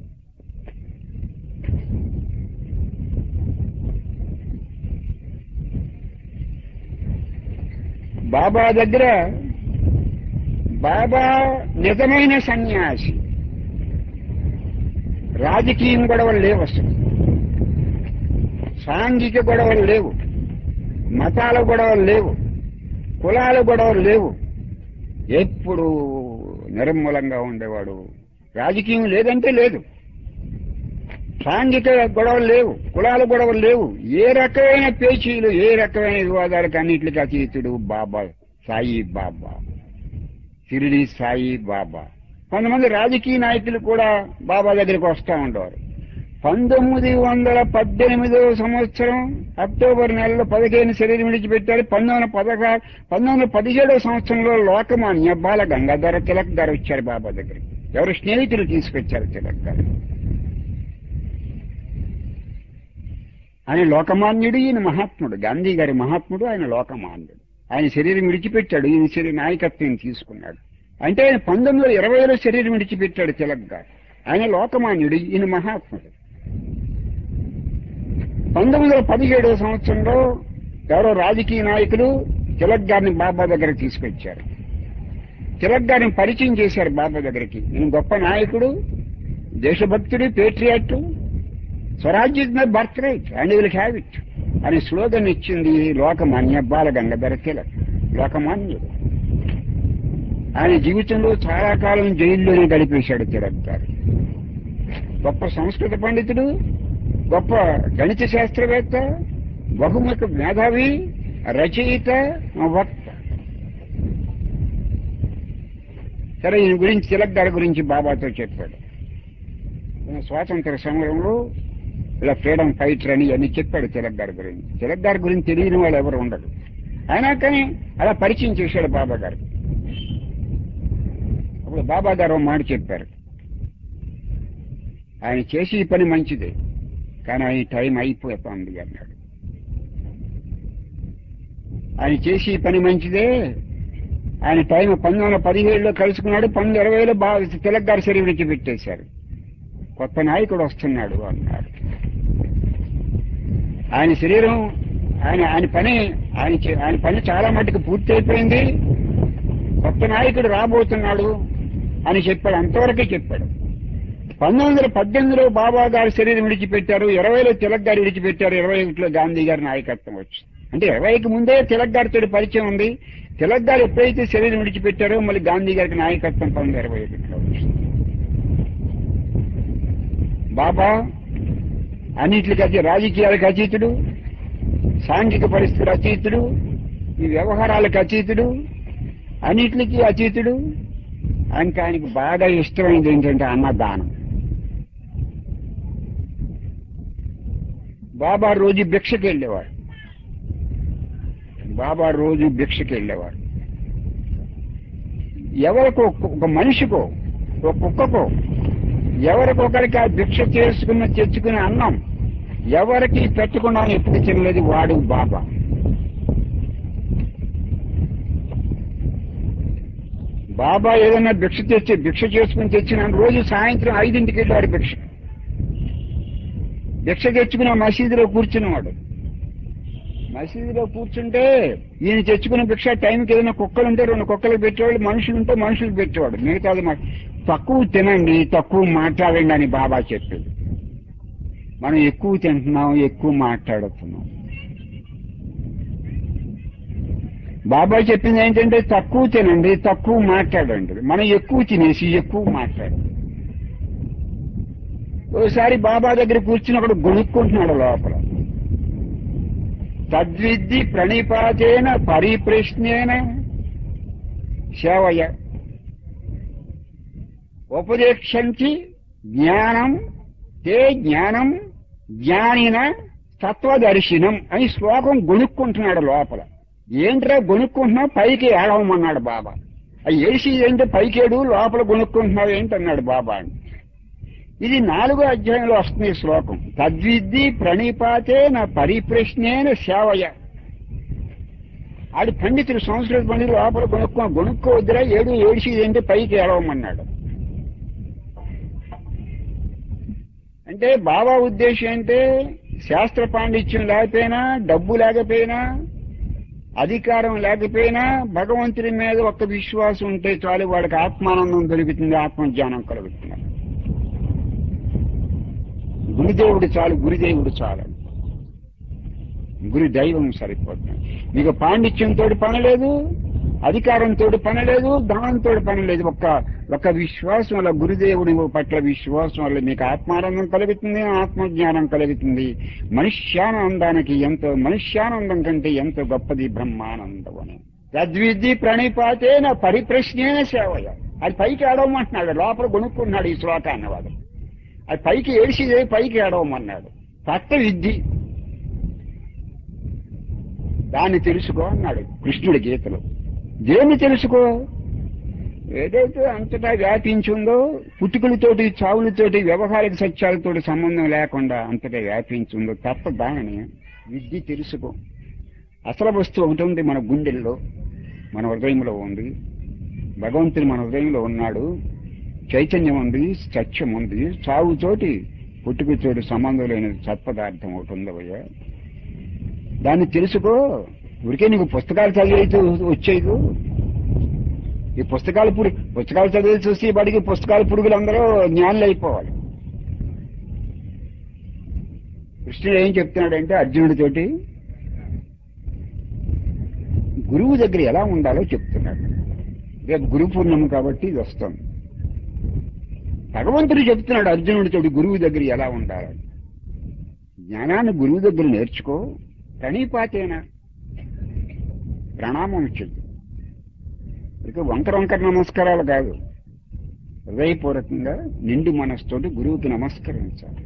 బాబా దగ్గర బాబా నిజమైన సన్యాసి రాజకీయం గొడవలు లేవు అసలు సాంఘిక గొడవలు లేవు మతాల గొడవలు లేవు కులాల గొడవలు లేవు ఎప్పుడు నిర్మూలంగా ఉండేవాడు రాజకీయం లేదంటే లేదు సాంఘిక గొడవలు లేవు కులాల గొడవలు లేవు ఏ రకమైన పేచీలు ఏ రకమైన వివాదాలకు అన్నింటికి అతీతుడు బాబా సాయి బాబా షిరిడి సాయి బాబా కొంతమంది రాజకీయ నాయకులు కూడా బాబా దగ్గరికి వస్తూ ఉండేవారు పంతొమ్మిది వందల పద్దెనిమిదవ సంవత్సరం అక్టోబర్ నెలలో పదిహేను శరీరం విడిచిపెట్టారు పంతొమ్మిది వందల పదహారు పంతొమ్మిది వందల పదిహేడవ సంవత్సరంలో లోకమాన్య బాల గంగాధర తిలక్ గారు వచ్చారు బాబా దగ్గరికి ఎవరు స్నేహితులు తీసుకొచ్చారు తిలక్ గారు ఆయన లోకమాన్యుడు ఈయన మహాత్ముడు గాంధీ గారి మహాత్ముడు ఆయన లోకమాన్యుడు ఆయన శరీరం విడిచిపెట్టాడు ఈయన శరీర నాయకత్వం తీసుకున్నాడు అంటే ఆయన పంతొమ్మిది వందల ఇరవైలో శరీరం విడిచిపెట్టాడు తిలక్ గారు ఆయన లోకమాన్యుడు ఈయన మహాత్ముడు పంతొమ్మిది వందల పదిహేడవ సంవత్సరంలో ఎవరో రాజకీయ నాయకులు తిలక్ గారిని బాబా దగ్గర తీసుకొచ్చారు తిలక్ గారిని పరిచయం చేశారు బాబా దగ్గరికి ఈయన గొప్ప నాయకుడు దేశభక్తుడు patriot Swarajya is my birth right and will have it అని స్లోగన్ ఇచ్చింది లోకమాన్య బాల గంగాధర తిలక్ లోకమాన్యుడు ఆయన జీవితంలో చాలా కాలం జైల్లోనే గడిపేశాడు తిలక్ గారు గొప్ప సంస్కృత పండితుడు గొప్ప గణిత శాస్త్రవేత్త బహుముఖ మేధావి రచయిత వక్త సరే ఈయన గురించి తిలక్ గారి గురించి బాబాతో చెప్పాడు ఈయన స్వాతంత్ర సమరంలో ఇలా ఫ్రీడమ్ ఫైటర్ అని అన్ని చెప్పాడు తిలక్ గారి గురించి తిలక్ గారి గురించి తెలియని వాళ్ళు ఎవరు ఉండరు అయినా కానీ అలా పరిచయం చేశాడు బాబా గారు అప్పుడు బాబా గారు ఓ మాట చెప్పారు ఆయన చేసి ఈ పని మంచిదే కానీ ఆయన టైం అయిపోతుంది అన్నాడు ఆయన చేసి ఈ పని మంచిదే ఆయన టైం పంతొమ్మిది వందల పదిహేడులో కలుసుకున్నాడు పంతొమ్మిది ఇరవైలో బాగా తిలక్ గారి శరీరానికి పెట్టేశారు కొత్త నాయకుడు వస్తున్నాడు అన్నాడు ఆయన శరీరం ఆయన ఆయన పని ఆయన చే- ఆయన పని చాలా మటుకు పూర్తి అయిపోయింది కొత్త నాయకుడు రాబోతున్నాడు అని చెప్పాడు అంతవరకే చెప్పాడు పంతొమ్మిది వందల పద్దెనిమిదిలో బాబా గారి శరీరం విడిచిపెట్టారు ఇరవైలో తిలక్ గారు విడిచిపెట్టారు ఇరవై ఒకటిలో గాంధీ గారి నాయకత్వం వచ్చింది అంటే ఇరవైకి ముందే తిలక్ గారితో పరిచయం ఉంది తిలక్ గారు ఎప్పుడైతే శరీరం విడిచిపెట్టారో మళ్ళీ గాంధీ గారికి నాయకత్వం పంతొమ్మిది ఇరవై ఒకటిలో వచ్చింది బాబా అన్నిటికి అతీ రాజకీయాలకు అతీతుడు సాంఘిక పరిస్థితులు అతీతుడు ఈ వ్యవహారాలకు అతీతుడు అన్నిటికీ అతీతుడు ఇంకా ఆయనకు బాగా ఇష్టమైనది ఏంటంటే అన్నదానం బాబా రోజు భిక్షకి వెళ్ళేవాడు బాబా రోజు భిక్షకి వెళ్ళేవాడు ఎవరికో ఒక మనిషికో ఒక కుక్కకో ఎవరికొకరికి ఆ భిక్ష చేసుకున్న తెచ్చుకునే అన్నం ఎవరికి పెట్టకుండా ఎప్పుడు తినలేదు వాడు బాబా బాబా ఏదైనా భిక్ష తెచ్చి భిక్ష చేసుకుని తెచ్చిన రోజు సాయంత్రం ఐదింటికి వెళ్ళాడు భిక్ష భిక్ష తెచ్చుకున్న మసీదులో కూర్చున్నవాడు మసీదులో కూర్చుంటే ఈయన తెచ్చుకున్న భిక్ష టైంకి ఏదైనా కుక్కలు ఉంటే రెండు కుక్కలు పెట్టేవాళ్ళు మనుషులు ఉంటే మనుషులు పెట్టేవాడు మిగతాది మా తక్కువ తినండి తక్కువ మాట్లాడండి అని బాబా చెప్పేది మనం ఎక్కువ తింటున్నాం ఎక్కువ మాట్లాడుతున్నాం బాబా చెప్పింది ఏంటంటే తక్కువ తినండి తక్కువ మాట్లాడండి మనం ఎక్కువ తినేసి ఎక్కువ మాట్లాడండి ఓసారి బాబా దగ్గర కూర్చున్నప్పుడు గొనుక్కుంటున్నాడు లోపల తద్విద్ది ప్రణిపాతేన పరిప్రశ్నేన సేవయ ఉపదేక్షంతి జ్ఞానం తే జ్ఞానం జ్ఞానిన తత్వదర్శినం అని శ్లోకం గొనుక్కుంటున్నాడు లోపల ఏంట్రా గొనుక్కుంటున్నావు పైకి ఏడవమన్నాడు బాబా ఆ ఏసీ ఏంటి పైకేడు లోపల గొనుక్కుంటున్నావు ఏంటన్నాడు బాబా అని ఇది నాలుగో అధ్యాయంలో వస్తుంది ఈ శ్లోకం తద్విద్ది ప్రణిపాతే నా పరిప్రశ్నేన సేవయ ఆడి పండితుడు సంస్కృత పండితుడు లోపల గొనుక్కో గొనుక్కోవద్దురా ఏడు ఏడిసి ఏంటి పైకి ఏడవమన్నాడు అంటే బాబా ఉద్దేశం అంటే శాస్త్ర పాండిత్యం లేకపోయినా డబ్బు లేకపోయినా అధికారం లేకపోయినా భగవంతుడి మీద ఒక్క విశ్వాసం ఉంటే చాలు వాడికి ఆత్మానందం దొరుకుతుంది ఆత్మజ్ఞానం కలుగుతుంది గురుదేవుడు చాలు గురుదేవుడు చాలు గురు దైవం సరిపోతుంది మీకు పాండిత్యంతో పని లేదు అధికారంతో పని లేదు ధనంతో పని లేదు ఒక్క ఒక్క విశ్వాసం వల్ల గురుదేవుడి పట్ల విశ్వాసం వల్ల మీకు ఆత్మానందం కలుగుతుంది ఆత్మజ్ఞానం కలుగుతుంది మనుష్యానందానికి ఎంతో మనుష్యానందం కంటే ఎంతో గొప్పది బ్రహ్మానందం అని తద్విద్ది ప్రణిపాతేన పరిప్రశ్నేన సేవయ అది పైకి ఆడవమంటున్నాడు లోపల కొనుక్కున్నాడు ఈ శ్లోకాన్ని వాడు అది పైకి ఏడిసి పైకి ఏడవమన్నాడు తత్వ విద్ది దాన్ని తెలుసుకో అన్నాడు కృష్ణుడి గీతలో దేన్ని తెలుసుకో ఏదైతే అంతటా వ్యాపించిందో పుట్టుకలతోటి చావులతోటి వ్యవహారిక సత్యాలతోటి సంబంధం లేకుండా అంతటా వ్యాపించిందో తప్ప దానిని విద్య తెలుసుకో అసలు వస్తువు ఒకటి ఉంది మన గుండెల్లో మన హృదయంలో ఉంది భగవంతుడు మన హృదయంలో ఉన్నాడు చైతన్యం ఉంది సత్యం ఉంది చావుతోటి పుట్టుకతోటి సంబంధం లేని సత్పదార్థం ఒకటి ఉందవయ్యా దాన్ని తెలుసుకో ఊరికే నీకు పుస్తకాలు చదివి వచ్చేది ఈ పుస్తకాలు పురుగు పుస్తకాలు చదివి చూసి బడికి పుస్తకాల పురుగులందరూ జ్ఞానులు అయిపోవాలి కృష్ణుడు ఏం చెప్తున్నాడంటే అర్జునుడితోటి గురువు దగ్గర ఎలా ఉండాలో చెప్తున్నాడు రేపు గురు పూర్ణం కాబట్టి ఇది వస్తుంది భగవంతుడు చెప్తున్నాడు అర్జునుడితోటి గురువు దగ్గర ఎలా ఉండాలని జ్ఞానాన్ని గురువు దగ్గర నేర్చుకో ప్రణీపాతేనా ప్రణామం చెయ్యి ఇక వంకర వంకర నమస్కారాలు కాదు హృదయపూర్వకంగా నిండు మనస్తోటి గురువుకి నమస్కరించాలి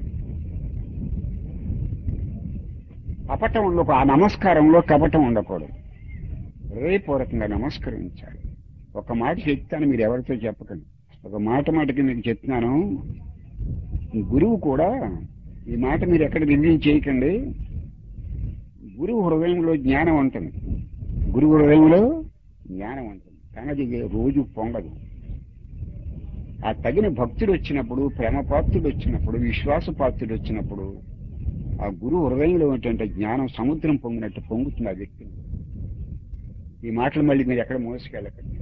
కపటం ఉండకు ఆ నమస్కారంలో కపటం ఉండకూడదు హృదయపూర్వకంగా నమస్కరించాలి ఒక మాట చెప్తాను మీరు ఎవరితో చెప్పకండి ఒక మాట మాటకి మీకు చెప్తున్నాను గురువు కూడా ఈ మాట మీరు ఎక్కడ రిలీజ్ చేయకండి గురువు హృదయంలో జ్ఞానం ఉంటుంది గురువు హృదయంలో జ్ఞానం ఉంటుంది కానీ అది రోజు పొంగదు ఆ తగిన భక్తుడు వచ్చినప్పుడు ప్రేమ పాత్రుడు వచ్చినప్పుడు విశ్వాస పాత్రుడు వచ్చినప్పుడు ఆ గురువు హృదయంలో ఏంటంటే జ్ఞానం సముద్రం పొంగినట్టు పొంగుతుంది ఆ వ్యక్తి ఈ మాటలు మళ్ళీ మీరు ఎక్కడ మోసుకెళ్ళకండి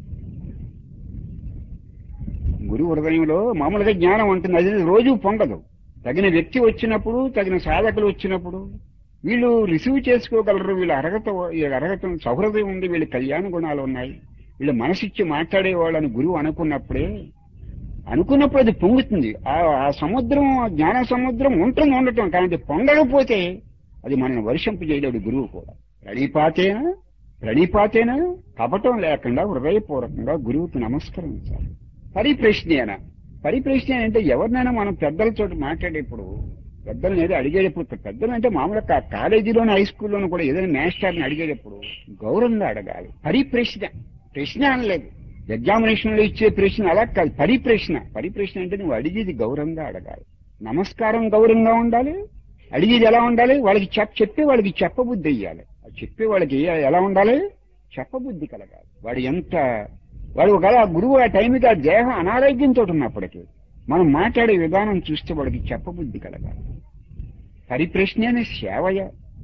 గురువు హృదయంలో మామూలుగా జ్ఞానం ఉంటుంది అది రోజు పొంగదు తగిన వ్యక్తి వచ్చినప్పుడు తగిన సాధకులు వచ్చినప్పుడు వీళ్ళు రిసీవ్ చేసుకోగలరు వీళ్ళ అర్హత వీళ్ళ అర్హత సౌహృదయం ఉంది వీళ్ళ కళ్యాణ గుణాలు ఉన్నాయి వీళ్ళ మనసిచ్చి మాట్లాడేవాళ్ళని గురువు అనుకున్నప్పుడే అనుకున్నప్పుడు అది పొంగుతుంది ఆ ఆ సముద్రం ఆ జ్ఞాన సముద్రం ఉంటుంది ఉండటం కానీ అది పొంగకపోతే అది మనల్ని వర్షింపు చేయలేడు గురువు కూడా ప్రణీపాతేనా ప్రణీపాతేనా కపటం లేకుండా హృదయపూర్వకంగా గురువుకి నమస్కరించాలి పరిప్రశ్నేనా పరిప్రశ్న అంటే ఎవరినైనా మనం పెద్దలతో మాట్లాడేప్పుడు పెద్దలను ఏదో అడిగేటప్పుడు పెద్దలు అంటే మామూలుగా కా- కాలేజీలోని హై స్కూల్లోనూ కూడా ఏదైనా మాస్టర్ని అడిగేటప్పుడు గౌరవంగా అడగాలి పరిప్రశ్న ప్రశ్న అనలేదు ఎగ్జామినేషన్ లో ఇచ్చే ప్రశ్న అలా కాదు పరిప్రశ్న పరిప్రశ్న అంటే నువ్వు అడిగేది గౌరవంగా అడగాలి నమస్కారం గౌరవంగా ఉండాలి అడిగేది ఎలా ఉండాలి వాళ్ళకి చెప్ చెప్పే వాళ్ళకి చెప్పబుద్ధి అయ్యాలి అది చెప్పే వాళ్ళకి ఏ- ఎలా ఉండాలి చెప్పబుద్ధి కలగాలి వాడు ఎంత వాడు ఒకవేళ ఆ గురువు ఆ టైంకి ఆ దేహం అనారోగ్యంతో ఉన్నప్పటికీ మనం మాట్లాడే విధానం చూస్తే వాడికి చెప్పబుద్ధి కలగాలి పరిప్రశ్న అనే సేవయ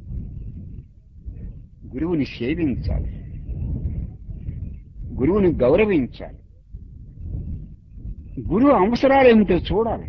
గురువుని సేవించాలి గురువుని గౌరవించాలి గురువు అవసరాలు ఏమిటో చూడాలి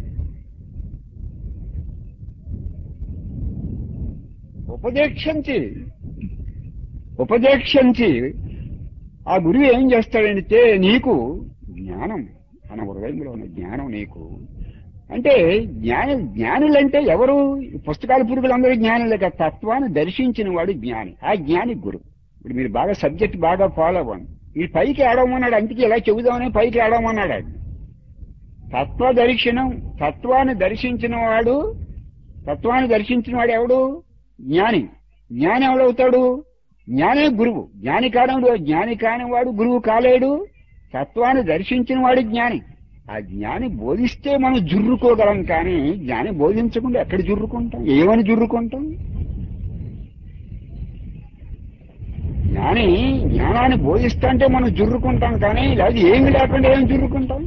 ఉపదేశంతి ఉపదేశించి ఆ గురువు ఏం చేస్తాడంటే నీకు జ్ఞానం మన హృదయంలో ఉన్న జ్ఞానం నీకు అంటే జ్ఞాని జ్ఞానులంటే ఎవరు ఈ పుస్తకాల పురుగులందరూ జ్ఞానులే కదా తత్వాన్ని దర్శించిన వాడు జ్ఞాని ఆ జ్ఞాని గురువు ఇప్పుడు మీరు బాగా సబ్జెక్ట్ బాగా ఫాలో అవ్వండి ఈ పైకి ఆడమన్నాడు అందుకే ఇలా చెబుదామని పైకి ఆడమన్నాడు ఆయన తత్వ దర్శనం తత్వాన్ని దర్శించిన వాడు తత్వాన్ని దర్శించిన వాడు ఎవడు జ్ఞాని జ్ఞాని ఎవడవుతాడు జ్ఞానే గురువు జ్ఞాని కానడు జ్ఞాని కానివాడు గురువు కాలేడు తత్వాన్ని దర్శించిన వాడు జ్ఞాని ఆ జ్ఞాని బోధిస్తే మనం జుర్రుకోగలం కానీ జ్ఞాని బోధించకుండా ఎక్కడ జుర్రుకుంటాం ఏమని జుర్రుకుంటాం జ్ఞాని జ్ఞానాన్ని బోధిస్తుంటే మనం జుర్రుకుంటాం కానీ లేదా ఏమి లేకుండా ఏం జుర్రుకుంటాం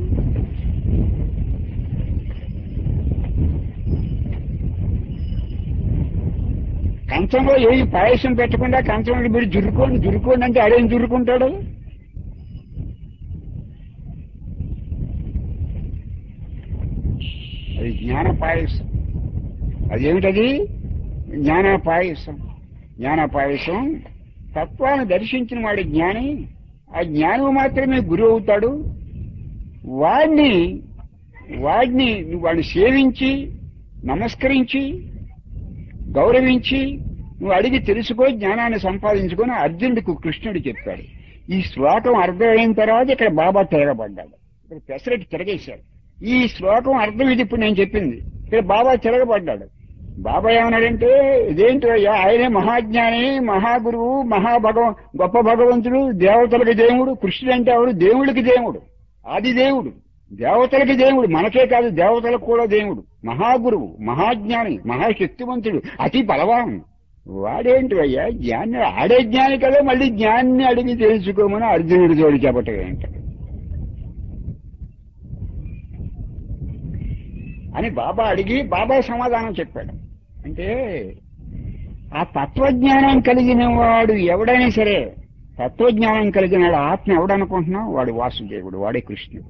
కంచంలో ఏమి పాయసం పెట్టకుండా కంచంలో మీరు జుర్రుకోండి జుర్రుకోండి అంటే ఆడేం జుర్రుకుంటాడు అది జ్ఞాన పాయసం అదేమిటది జ్ఞాన పాయసం జ్ఞాన పాయసం తత్వాన్ని దర్శించిన వాడి జ్ఞాని ఆ జ్ఞానం మాత్రమే గురువు అవుతాడు వాడిని వాడిని నువ్వు వాడిని సేవించి నమస్కరించి గౌరవించి నువ్వు అడిగి తెలుసుకో జ్ఞానాన్ని సంపాదించుకొని అర్జునుడికి కృష్ణుడు చెప్పాడు ఈ శ్లోకం అర్థమైన తర్వాత ఇక్కడ బాబా తిరగబడ్డాడు ఇక్కడ పెసరెట్ తిరగేశాడు ఈ శ్లోకం అర్థం ఇది ఇప్పుడు నేను చెప్పింది ఇక్కడ బాబా తిరగబడ్డాడు బాబా ఏమన్నాడంటే ఇదేంటి అయ్యా ఆయనే మహాజ్ఞాని మహాగురువు మహాభగవ గొప్ప భగవంతుడు దేవతలకు దేవుడు కృష్ణుడు అంటే ఎవరు దేవుడికి దేవుడు ఆది దేవుడు దేవతలకి దేవుడు మనకే కాదు దేవతలకు కూడా దేవుడు మహాగురువు మహాజ్ఞాని మహాశక్తివంతుడు అతి బలవాన్ వాడేంటి అయ్యా జ్ఞాని ఆడే జ్ఞాని కదా మళ్ళీ జ్ఞాన్ని అడిగి తెలుసుకోమని అర్జునుడి జోడి చెప్పటం ఏంటాడు అని బాబా అడిగి బాబా సమాధానం చెప్పాడు అంటే ఆ తత్వజ్ఞానం కలిగిన వాడు ఎవడైనా సరే తత్వజ్ఞానం కలిగిన వాడు ఆత్మ ఎవడనుకుంటున్నావు వాడు వాసుదేవుడు వాడే కృష్ణుడు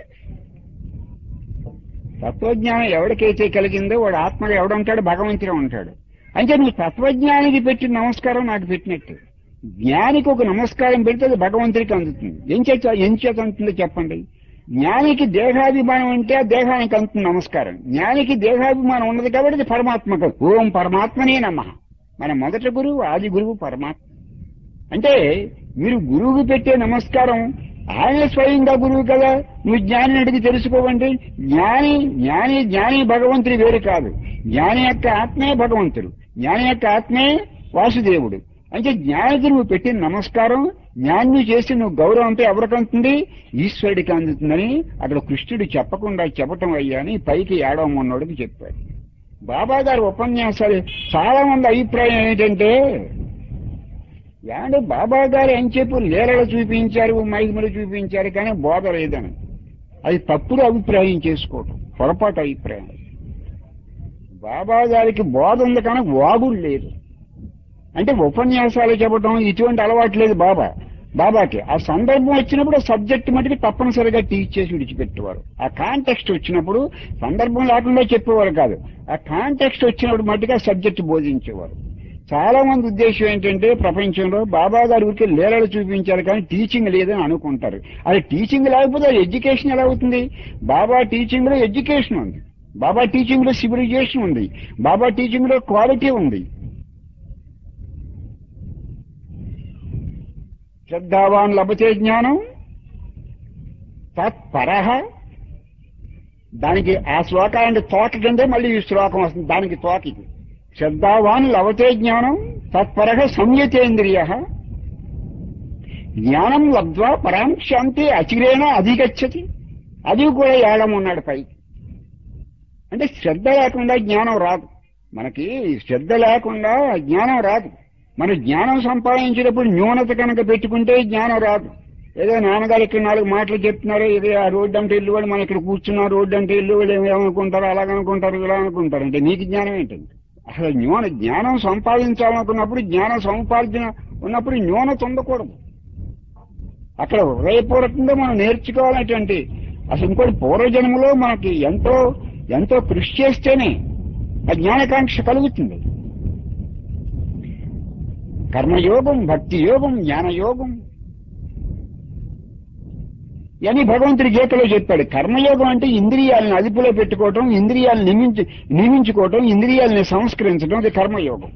తత్వజ్ఞానం ఎవరికైతే కలిగిందో వాడు ఆత్మగా ఎవడుంటాడు భగవంతుడే ఉంటాడు అంటే నువ్వు తత్వజ్ఞానికి పెట్టిన నమస్కారం నాకు పెట్టినట్టు జ్ఞానికి ఒక నమస్కారం పెడితే అది భగవంతుడికి అందుతుంది ఏం చేత ఏం చేత అందుతుందో చెప్పండి జ్ఞానికి దేహాభిమానం ఉంటే ఆ దేహానికి అందుతుంది నమస్కారం జ్ఞానికి దేహాభిమానం ఉన్నది కాబట్టి అది పరమాత్మకు ఓం పరమాత్మనే నమ మన మొదటి గురువు ఆది గురువు పరమాత్మ అంటే మీరు గురువుకు పెట్టే నమస్కారం ఆయన స్వయంగా గురువు కదా నువ్వు జ్ఞాని అడిగి తెలుసుకోవండి జ్ఞాని జ్ఞాని జ్ఞాని భగవంతుడి వేరు కాదు జ్ఞాని యొక్క ఆత్మే భగవంతుడు జ్ఞాని యొక్క ఆత్మే వాసుదేవుడు అంటే జ్ఞానికి నువ్వు పెట్టిన నమస్కారం జ్ఞాన్ని చేసి నువ్వు గౌరవం అంటే ఎవరికి అందుతుంది ఈశ్వరుడికి అందుతుందని అక్కడ కృష్ణుడు చెప్పకుండా చెప్పటం అయ్యా అని పైకి ఏడవమన్నోడికి చెప్పాడు బాబా గారి ఉపన్యాసాలు చాలా మంది అభిప్రాయం ఏంటంటే ఏమంటే బాబా గారు అని చెప్పి లీలలు చూపించారు మైకులు చూపించారు కానీ బోధ లేదని అది తప్పుడు అభిప్రాయం చేసుకోవటం పొరపాటు అభిప్రాయం బాబా గారికి బోధ ఉంది కానీ వాగుడు లేదు అంటే ఉపన్యాసాలు చెప్పడం ఇటువంటి అలవాటు లేదు బాబా బాబాకి ఆ సందర్భం వచ్చినప్పుడు సబ్జెక్ట్ మటుకు తప్పనిసరిగా టీచ్ చేసి విడిచిపెట్టేవారు ఆ కాంటెక్స్ట్ వచ్చినప్పుడు సందర్భం లేకుండా చెప్పేవారు కాదు ఆ కాంటెక్స్ట్ వచ్చినప్పుడు మట్టుగా సబ్జెక్ట్ బోధించేవారు చాలా మంది ఉద్దేశం ఏంటంటే ప్రపంచంలో బాబా గారి ఊరికి లీలలు చూపించారు కానీ టీచింగ్ లేదని అనుకుంటారు అది టీచింగ్ లేకపోతే అది ఎడ్యుకేషన్ ఎలా అవుతుంది బాబా టీచింగ్ లో ఎడ్యుకేషన్ ఉంది బాబా టీచింగ్ లో సివిలైజేషన్ ఉంది బాబా టీచింగ్ లో క్వాలిటీ ఉంది శ్రద్ధావాన్ లభతే జ్ఞానం తత్పరహ దానికి ఆ శ్లోకానికి తోక కిందే మళ్ళీ ఈ శ్లోకం వస్తుంది దానికి తోకకి శ్రద్ధావాన్ లభతే జ్ఞానం తత్పరహ సంయతేంద్రియ జ్ఞానం లబ్ధ్వా పరాం శాంతి అచిరేణ అధిగచ్చతి అది కూడా ఏడం ఉన్నాడు పైకి అంటే శ్రద్ధ లేకుండా జ్ఞానం రాదు మనకి శ్రద్ధ లేకుండా జ్ఞానం రాదు మన జ్ఞానం సంపాదించేటప్పుడు న్యూనత కనుక పెట్టుకుంటే జ్ఞానం రాదు ఏదో నాన్నగారు ఇక్కడ నాలుగు మాటలు చెప్తున్నారు ఇదే ఆ రోడ్డు అంటే ఇల్లు వాళ్ళు మనం ఇక్కడ కూర్చున్నా రోడ్డు అంటే ఇల్లు వాళ్ళు ఏమనుకుంటారు అలాగనుకుంటారు ఇలా అనుకుంటారు అంటే నీకు జ్ఞానం ఏంటండి అసలు న్యూన జ్ఞానం సంపాదించాలనుకున్నప్పుడు జ్ఞానం సంపాదించిన ఉన్నప్పుడు న్యూనత ఉండకూడదు అక్కడ హృదయపూర్వకంగా మనం నేర్చుకోవాలనేటువంటి అసలు ఇంకోటి పూర్వజన్మలో మనకి ఎంతో ఎంతో కృషి చేస్తేనే ఆ జ్ఞానకాంక్ష కలుగుతుంది కర్మయోగం భక్తి యోగం జ్ఞానయోగం అని భగవంతుడి గీతలో చెప్పాడు కర్మయోగం అంటే ఇంద్రియాలను అదుపులో పెట్టుకోవటం ఇంద్రియాలను నియమించి నియమించుకోవటం ఇంద్రియాలని సంస్కరించడం అది కర్మయోగం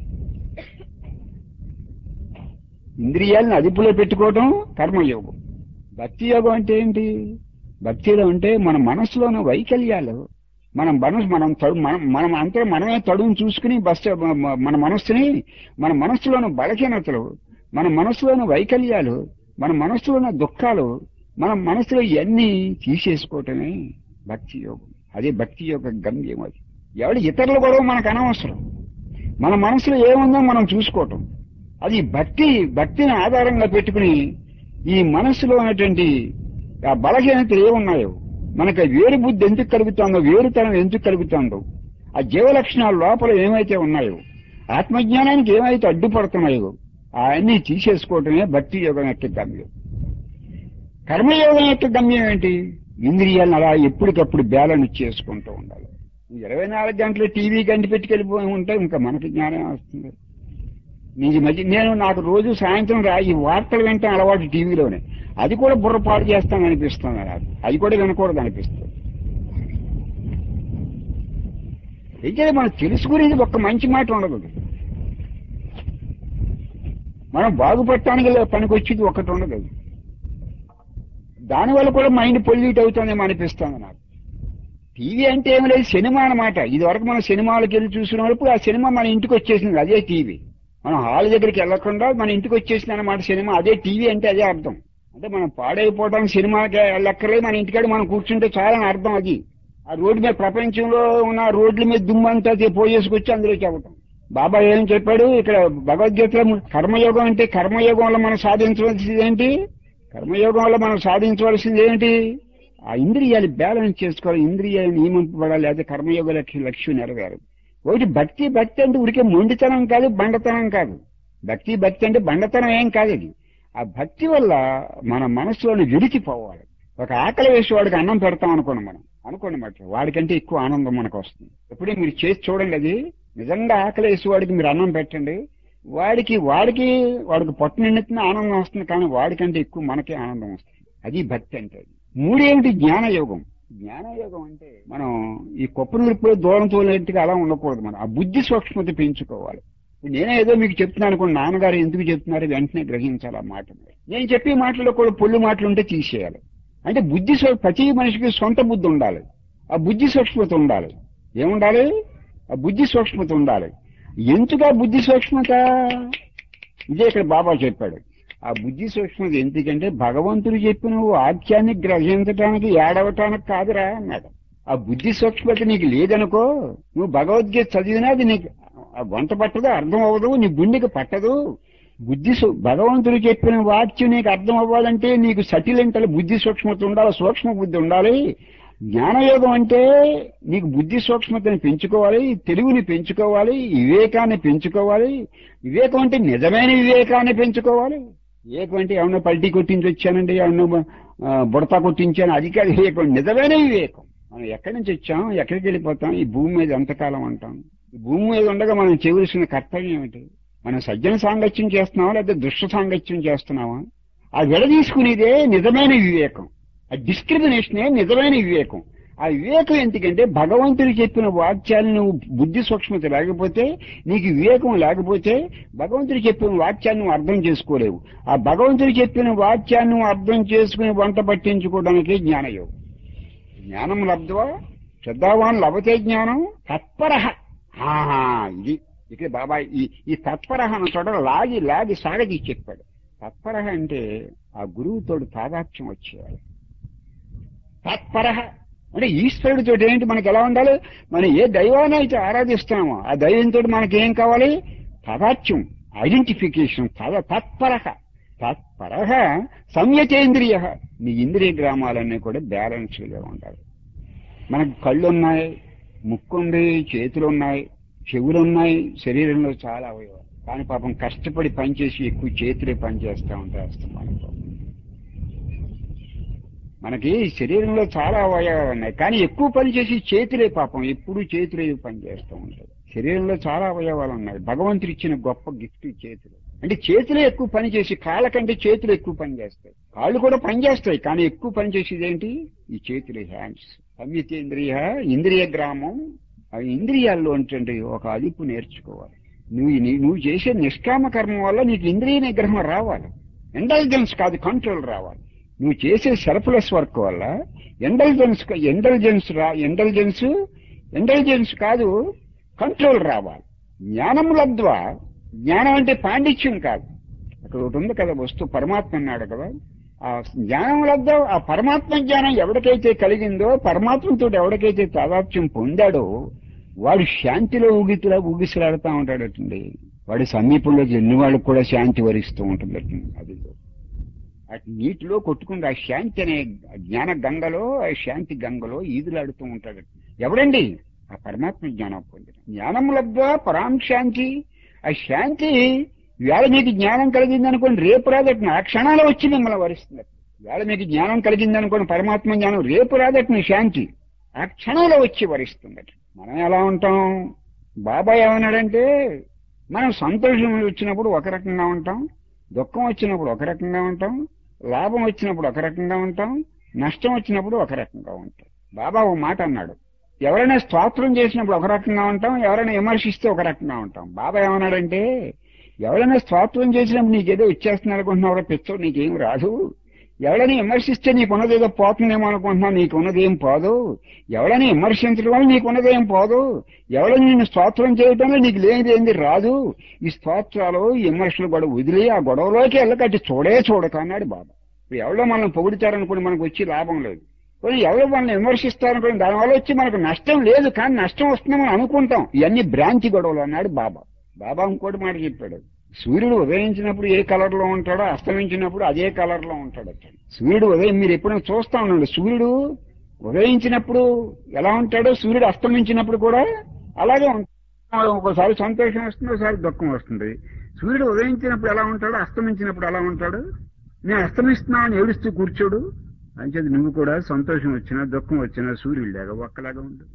ఇంద్రియాలను అదుపులో పెట్టుకోవటం కర్మయోగం భక్తి యోగం అంటే ఏంటి భక్తిలో అంటే మన మనసులోని వైకల్యాలు మనం మనసు మనం తడు మనం మనం అంతా మనమే తడును చూసుకుని బస్ మన మనస్సుని మన మనస్సులోని బలహీనతలు మన మనస్సులోని వైకల్యాలు మన మనస్సులోని దుఃఖాలు మన మనసులో ఇవన్నీ తీసేసుకోవటమే భక్తి యోగం అదే భక్తి యొక్క గమ్యం అది ఎవడు ఇతరుల గొడవ మనకు అనవసరం మన మనసులో ఏముందో మనం చూసుకోవటం అది భక్తి భక్తిని ఆధారంగా పెట్టుకుని ఈ మనస్సులో ఉన్నటువంటి ఆ బలహీనతలు ఏమున్నాయో మనకు ఆ వేరు బుద్ధి ఎందుకు కలుగుతుందో వేరుతనం ఎందుకు కలుగుతుందో ఆ జీవ లక్షణాలు లోపల ఏమైతే ఉన్నాయో ఆత్మజ్ఞానానికి ఏమైతే అడ్డుపడుతున్నాయో అవన్నీ తీసేసుకోవటమే భక్తి యోగం యొక్క గమ్యం కర్మయోగం యొక్క గమ్యం ఏంటి ఇంద్రియాలను అలా ఎప్పటికప్పుడు బ్యాలెన్స్ చేసుకుంటూ ఉండాలి ఇరవై నాలుగు గంటలు టీవీ గంటి పెట్టుకెళ్ళిపోయి ఉంటే ఇంకా మనకి జ్ఞానం వస్తుంది నీకు మధ్య నేను నాకు రోజు సాయంత్రం రా ఈ వార్తలు వింటాం అలవాటు టీవీలోనే అది కూడా బుర్రపాటు చేస్తాను అనిపిస్తుంది నాకు అది కూడా వినకూడదు అనిపిస్తుంది అయితే మనం తెలుసుకునేది ఒక్క మంచి మాట ఉండదు మనం బాగుపడటానికి పనికొచ్చేది ఒకటి ఉండదు దానివల్ల కూడా మైండ్ పొల్యూట్ అవుతుందేమో అనిపిస్తుంది నాకు టీవీ అంటే ఏం లేదు సినిమా అనమాట ఇది వరకు మనం సినిమాలకు వెళ్ళి చూసినప్పుడు ఆ సినిమా మన ఇంటికి వచ్చేసింది అదే టీవీ మనం హాల్ దగ్గరికి వెళ్లకుండా మన ఇంటికి వచ్చేసింది అనమాట సినిమా అదే టీవీ అంటే అదే అర్థం అంటే మనం పాడైపోవడానికి సినిమాకి వెళ్ళక్కర్లేదు మన ఇంటికాడ మనం కూర్చుంటే చాలా అని అర్థం అది ఆ రోడ్డు మీద ప్రపంచంలో ఉన్న రోడ్ల మీద దుమ్మంతా పోయేసుకొచ్చి అందులో చెప్పటం బాబా ఏం చెప్పాడు ఇక్కడ భగవద్గీతలో కర్మయోగం అంటే కర్మయోగం వల్ల మనం సాధించవలసింది ఏంటి కర్మయోగం వల్ల మనం సాధించవలసింది ఏంటి ఆ ఇంద్రియాలు బ్యాలెన్స్ చేసుకోవాలి ఇంద్రియాలు నియమింపబడాలి లేదా కర్మయోగ లక్ష్యం లక్ష్యం నెరవేరు ఒకటి భక్తి భక్తి అంటే ఉడికే మొండితనం కాదు బండతనం కాదు భక్తి భక్తి అంటే బండతనం ఏం కాదు ఇది ఆ భక్తి వల్ల మన మనసులోని విడిచిపోవాలి ఒక ఆకలి వేసి వాడికి అన్నం పెడతాం అనుకోండి మనం అనుకోండి మాట వాడికంటే ఎక్కువ ఆనందం మనకు వస్తుంది ఎప్పుడే మీరు చేసి చూడండి అది నిజంగా ఆకలి వేసి వాడికి మీరు అన్నం పెట్టండి వాడికి వాడికి వాడికి పొట్ట నిండుతున్న ఆనందం వస్తుంది కానీ వాడికంటే ఎక్కువ మనకే ఆనందం వస్తుంది అది భక్తి అంటే మూడేమిటి జ్ఞానయోగం జ్ఞానయోగం అంటే మనం ఈ కొప్ప నిరుపులో దూరం తోలేట్టుగా అలా ఉండకూడదు మనం ఆ బుద్ధి సూక్ష్మత పెంచుకోవాలి నేనే ఏదో మీకు చెప్తున్నాను అనుకోండి నాన్నగారు ఎందుకు చెప్తున్నారు వెంటనే గ్రహించాలి ఆ మాట నేను చెప్పే మాటల్లో కూడా పొల్లు మాటలు ఉంటే తీసేయాలి అంటే బుద్ధి సూ- ప్రతి మనిషికి సొంత బుద్ధి ఉండాలి ఆ బుద్ధి సూక్ష్మత ఉండాలి ఏముండాలి ఆ బుద్ధి సూక్ష్మత ఉండాలి ఎందుకు ఆ బుద్ధి సూక్ష్మత ఇదే ఇక్కడ బాబా చెప్పాడు ఆ బుద్ధి సూక్ష్మత ఎందుకంటే భగవంతుడు చెప్పిన వాక్యాన్ని గ్రహించడానికి ఏడవటానికి కాదురా అన్నాడు ఆ బుద్ధి సూక్ష్మత నీకు లేదనుకో నువ్వు భగవద్గీత చదివినా అది నీకు ఆ వంట పట్టదు అర్థం అవ్వదు నీ గుండెకి పట్టదు బుద్ధి సు- భగవంతుడు చెప్పిన వాక్యం నీకు అర్థం అవ్వాలంటే నీకు సటిలెంటల్ బుద్ధి సూక్ష్మత ఉండాలి సూక్ష్మ బుద్ధి ఉండాలి జ్ఞానయోగం అంటే నీకు బుద్ధి సూక్ష్మతని పెంచుకోవాలి తెలుగుని పెంచుకోవాలి వివేకాన్ని పెంచుకోవాలి వివేకం అంటే నిజమైన వివేకాన్ని పెంచుకోవాలి వివేకం అంటే ఏమన్నా పల్టీ కొట్టించి వచ్చానండి ఏమన్నా ఆ, బుడత కొట్టించాను అది కాదు వివేకం నిజమైన వివేకం మనం ఎక్కడి నుంచి వచ్చాం ఎక్కడికి వెళ్ళిపోతాం ఈ భూమి మీద ఎంతకాలం అంటాం ఈ భూమి మీద ఉండగా మనం చేయవలసిన కర్తవ్యం ఏమిటి మనం సజ్జన సాంగత్యం చేస్తున్నావా లేదా దుష్ట సాంగత్యం చేస్తున్నావా ఆ విడదీసుకునేదే నిజమైన వివేకం ఆ డిస్క్రిమినేషనే నిజమైన వివేకం ఆ వివేకం ఎందుకంటే భగవంతుడు చెప్పిన వాక్యాలు నువ్వు బుద్ధి సూక్ష్మత లేకపోతే నీకు వివేకం లేకపోతే భగవంతుడు చెప్పిన వాక్యాన్ని నువ్వు అర్థం చేసుకోలేవు ఆ భగవంతుడు చెప్పిన వాక్యాన్ని నువ్వు అర్థం చేసుకుని వంట పట్టించుకోవడానికి జ్ఞానయోగం జ్ఞానం లబ్ధవా శ్రద్ధావాన్ లభతే జ్ఞానం తత్పర ఇది ఇక్కడ బాబా ఈ ఈ తత్పర అన్న చోట లాగి లాగి సాగది చెప్పాడు తత్పర అంటే ఆ గురువుతోడు తాదాత్యం వచ్చేయాలి తత్పర అంటే ఈశ్వరుడితో ఏంటి మనకి ఎలా ఉండాలి మనం ఏ దైవాన్ని అయితే ఆరాధిస్తున్నామో ఆ దైవంతో మనకి ఏం కావాలి తదాత్యం ఐడెంటిఫికేషన్ తద తత్పర తత్పర సంయతేంద్రియ నీ ఇంద్రియ గ్రామాలన్నీ కూడా బ్యాలెన్స్డ్గా ఉండాలి మనకు కళ్ళు ఉన్నాయి ముక్కు ఉంది చేతులు ఉన్నాయి చెవులు ఉన్నాయి శరీరంలో చాలా అవయవాలు కానీ పాపం కష్టపడి పనిచేసి ఎక్కువ చేతులే పనిచేస్తూ ఉంటాయి అస్తమానం పాపం. మనకి శరీరంలో చాలా అవయవాలు ఉన్నాయి కానీ ఎక్కువ పని చేసి చేతులే పాపం ఎప్పుడు చేతులే పని చేస్తూ ఉంటాయి శరీరంలో చాలా అవయవాలు ఉన్నాయి భగవంతుడు ఇచ్చిన గొప్ప గిఫ్ట్ ఈ చేతులు అంటే చేతులే ఎక్కువ పని చేసి కాళ్ళ కంటే చేతులు ఎక్కువ పని చేస్తాయి కాళ్ళు కూడా పని చేస్తాయి కానీ ఎక్కువ పని చేసేది ఏంటి ఈ చేతులు హ్యాండ్స్ సంయుతేంద్రియ ఇంద్రియ గ్రామం ఆ ఇంద్రియాల్లో అంటే ఒక అదుపు నేర్చుకోవాలి నువ్వు నీ- నువ్వు చేసే నిష్కామ కర్మ వల్ల నీకు ఇంద్రియ నిగ్రహం రావాలి ఇంటెలిజెన్స్ కాదు కంట్రోల్ రావాలి నువ్వు చేసే సెల్ఫ్లెస్ వర్క్ వల్ల ఇంటెలిజెన్స్ ఇంటెలిజెన్స్ రా ఇంటెలిజెన్స్ ఇంటెలిజెన్స్ కాదు కంట్రోల్ రావాలి జ్ఞానం లబ్ధ్వా జ్ఞానం అంటే పాండిత్యం కాదు అక్కడ ఒకటి ఉంది కదా వస్తువు పరమాత్మ అన్నాడు కదా ఆ జ్ఞానం లబ్ధం ఆ పరమాత్మ జ్ఞానం ఎవరికైతే కలిగిందో పరమాత్మతో ఎవరికైతే తాదాత్మ్యం పొందాడో వాడు శాంతిలో ఊగితిలా ఊగిసలాడుతూ ఉంటాడటండి వాడి సమీపంలో ఎన్ని వాళ్ళకు కూడా శాంతి వరిస్తూ ఉంటుందట అది అటు నీటిలో కొట్టుకుంది ఆ శాంతి అనే జ్ఞాన గంగలో ఆ శాంతి గంగలో ఈదులాడుతూ ఉంటాడు ఎవడండి ఆ పరమాత్మ జ్ఞానం పొందిన జ్ఞానం లబ్ధ పరాం శాంతి ఆ శాంతి వేళ మీకు జ్ఞానం కలిగింది అనుకోండి రేపు రాదట ఆ క్షణాలు వచ్చి మిమ్మల్ని వరిస్తుంది వేళ మీకు జ్ఞానం కలిగింది అనుకోండి పరమాత్మ జ్ఞానం రేపు రాదట నీ శాంతి ఆ క్షణంలో వచ్చి వరిస్తుందట మనం ఎలా ఉంటాం బాబా ఏమన్నాడంటే మనం సంతోషం వచ్చినప్పుడు ఒక రకంగా ఉంటాం దుఃఖం వచ్చినప్పుడు ఒక రకంగా ఉంటాం లాభం వచ్చినప్పుడు ఒక రకంగా ఉంటాం నష్టం వచ్చినప్పుడు ఒక రకంగా ఉంటాం బాబా ఓ మాట అన్నాడు ఎవరైనా స్తోత్రం చేసినప్పుడు ఒక రకంగా ఉంటాం ఎవరైనా విమర్శిస్తే ఒక రకంగా ఉంటాం బాబా ఏమన్నాడంటే ఎవరైనా స్తోత్రం చేసినప్పుడు నీకేదో ఇచ్చేస్తున్నారు అనుకుంటున్నావు పిచ్చో నీకేం రాదు ఎవరైనా విమర్శిస్తే నీకున్నదేదో పోతుందేమో అనుకుంటున్నావు నీకున్నదేం పోదు ఎవరైనా విమర్శించడం వల్ల నీకున్నదేం పోదు ఎవరైనా నిన్ను స్తోత్రం చేయటంలో నీకు లేనిది ఏంది రాదు ఈ స్తోత్రాలు ఈ విమర్శలు కూడా వదిలి ఆ గొడవలోకి వెళ్ళకట్టి చూడే చూడక అన్నాడు బాబా ఇప్పుడు ఎవరో మనల్ని పొగుడుతారనుకోండి మనకు వచ్చి లాభం లేదు పోనీ ఎవరో మనల్ని విమర్శిస్తారనుకోండి దానివల్ల వచ్చి మనకు నష్టం లేదు కానీ నష్టం వస్తుందని అనుకుంటాం ఇవన్నీ భ్రాంతి గొడవలు అన్నాడు బాబా బాబా ఇంకోటి మాట చెప్పాడు సూర్యుడు ఉదయించినప్పుడు ఏ కలర్ లో ఉంటాడో అస్తమించినప్పుడు అదే కలర్ లో ఉంటాడు అతను సూర్యుడు ఉదయం మీరు ఎప్పుడైనా చూస్తా ఉండండి సూర్యుడు ఉదయించినప్పుడు ఎలా ఉంటాడో సూర్యుడు అస్తమించినప్పుడు కూడా అలాగే ఉంటాడు ఒకసారి సంతోషం వస్తుంది ఒకసారి దుఃఖం వస్తుంది సూర్యుడు ఉదయించినప్పుడు ఎలా ఉంటాడో అస్తమించినప్పుడు ఎలా ఉంటాడు నేను అస్తమిస్తున్నా అని ఏడుస్తూ కూర్చోడు అంచేది నువ్వు కూడా సంతోషం వచ్చినా దుఃఖం వచ్చినా సూర్యుడు లేక ఒక్కలాగా ఉండు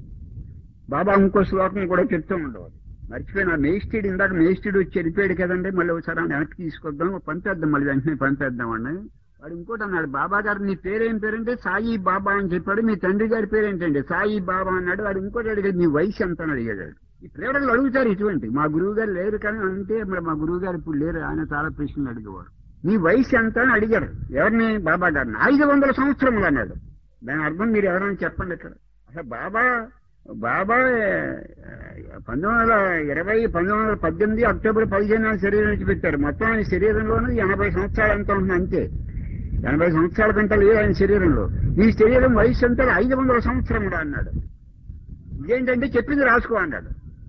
బాబా ఇంకో శ్లోకం కూడా చెప్తూ ఉండవాలి మర్చిపోయిన మేస్టీడ్ ఇందాక మేస్టీడ్ వచ్చి వెళ్ళిపోయాడు కదండి మళ్ళీ ఒకసారి ఆయన వెనక్కి తీసుకొద్దాం పంపేద్దాం మళ్ళీ వెంటనే పంపేద్దాం అండి వాడు ఇంకోటి అన్నాడు బాబా గారు నీ పేరేం పేరంటే సాయి బాబా అని చెప్పాడు మీ తండ్రి గారి పేరేంటండి సాయి బాబా అన్నాడు వాడు ఇంకోటి అడిగాడు నీ వయసు ఎంత అని అడిగాడు ఈ ప్రేరణలు అడుగుతారు ఇటువంటి మా గురువు గారు లేరు కానీ అంటే మరి మా గురువు గారు ఇప్పుడు లేరు ఆయన చాలా ప్రశ్నలు అడిగేవారు నీ వయసు ఎంత అని అడిగారు ఎవరిని బాబా గారిని ఐదు వందల సంవత్సరములు అన్నాడు దాని అర్థం మీరు ఎవరైనా చెప్పండి ఇక్కడ అసలు బాబా బాబా ఆ, పంతొమ్మిది వందల ఇరవై పంతొమ్మిది వందల పద్దెనిమిది అక్టోబర్ పదిహేను నాడు శరీరం నుంచి పెట్టారు మొత్తం ఆయన శరీరంలోనే ఎనభై సంవత్సరాలు ఎంత ఉంటుంది అంతే ఎనభై సంవత్సరాల కంటే లేదు ఆయన శరీరంలో ఈ శరీరం వయసు అంతా ఐదు వందల సంవత్సరములు అన్నాడు ఇదేంటంటే చెప్పింది రాసుకో అన్నాడు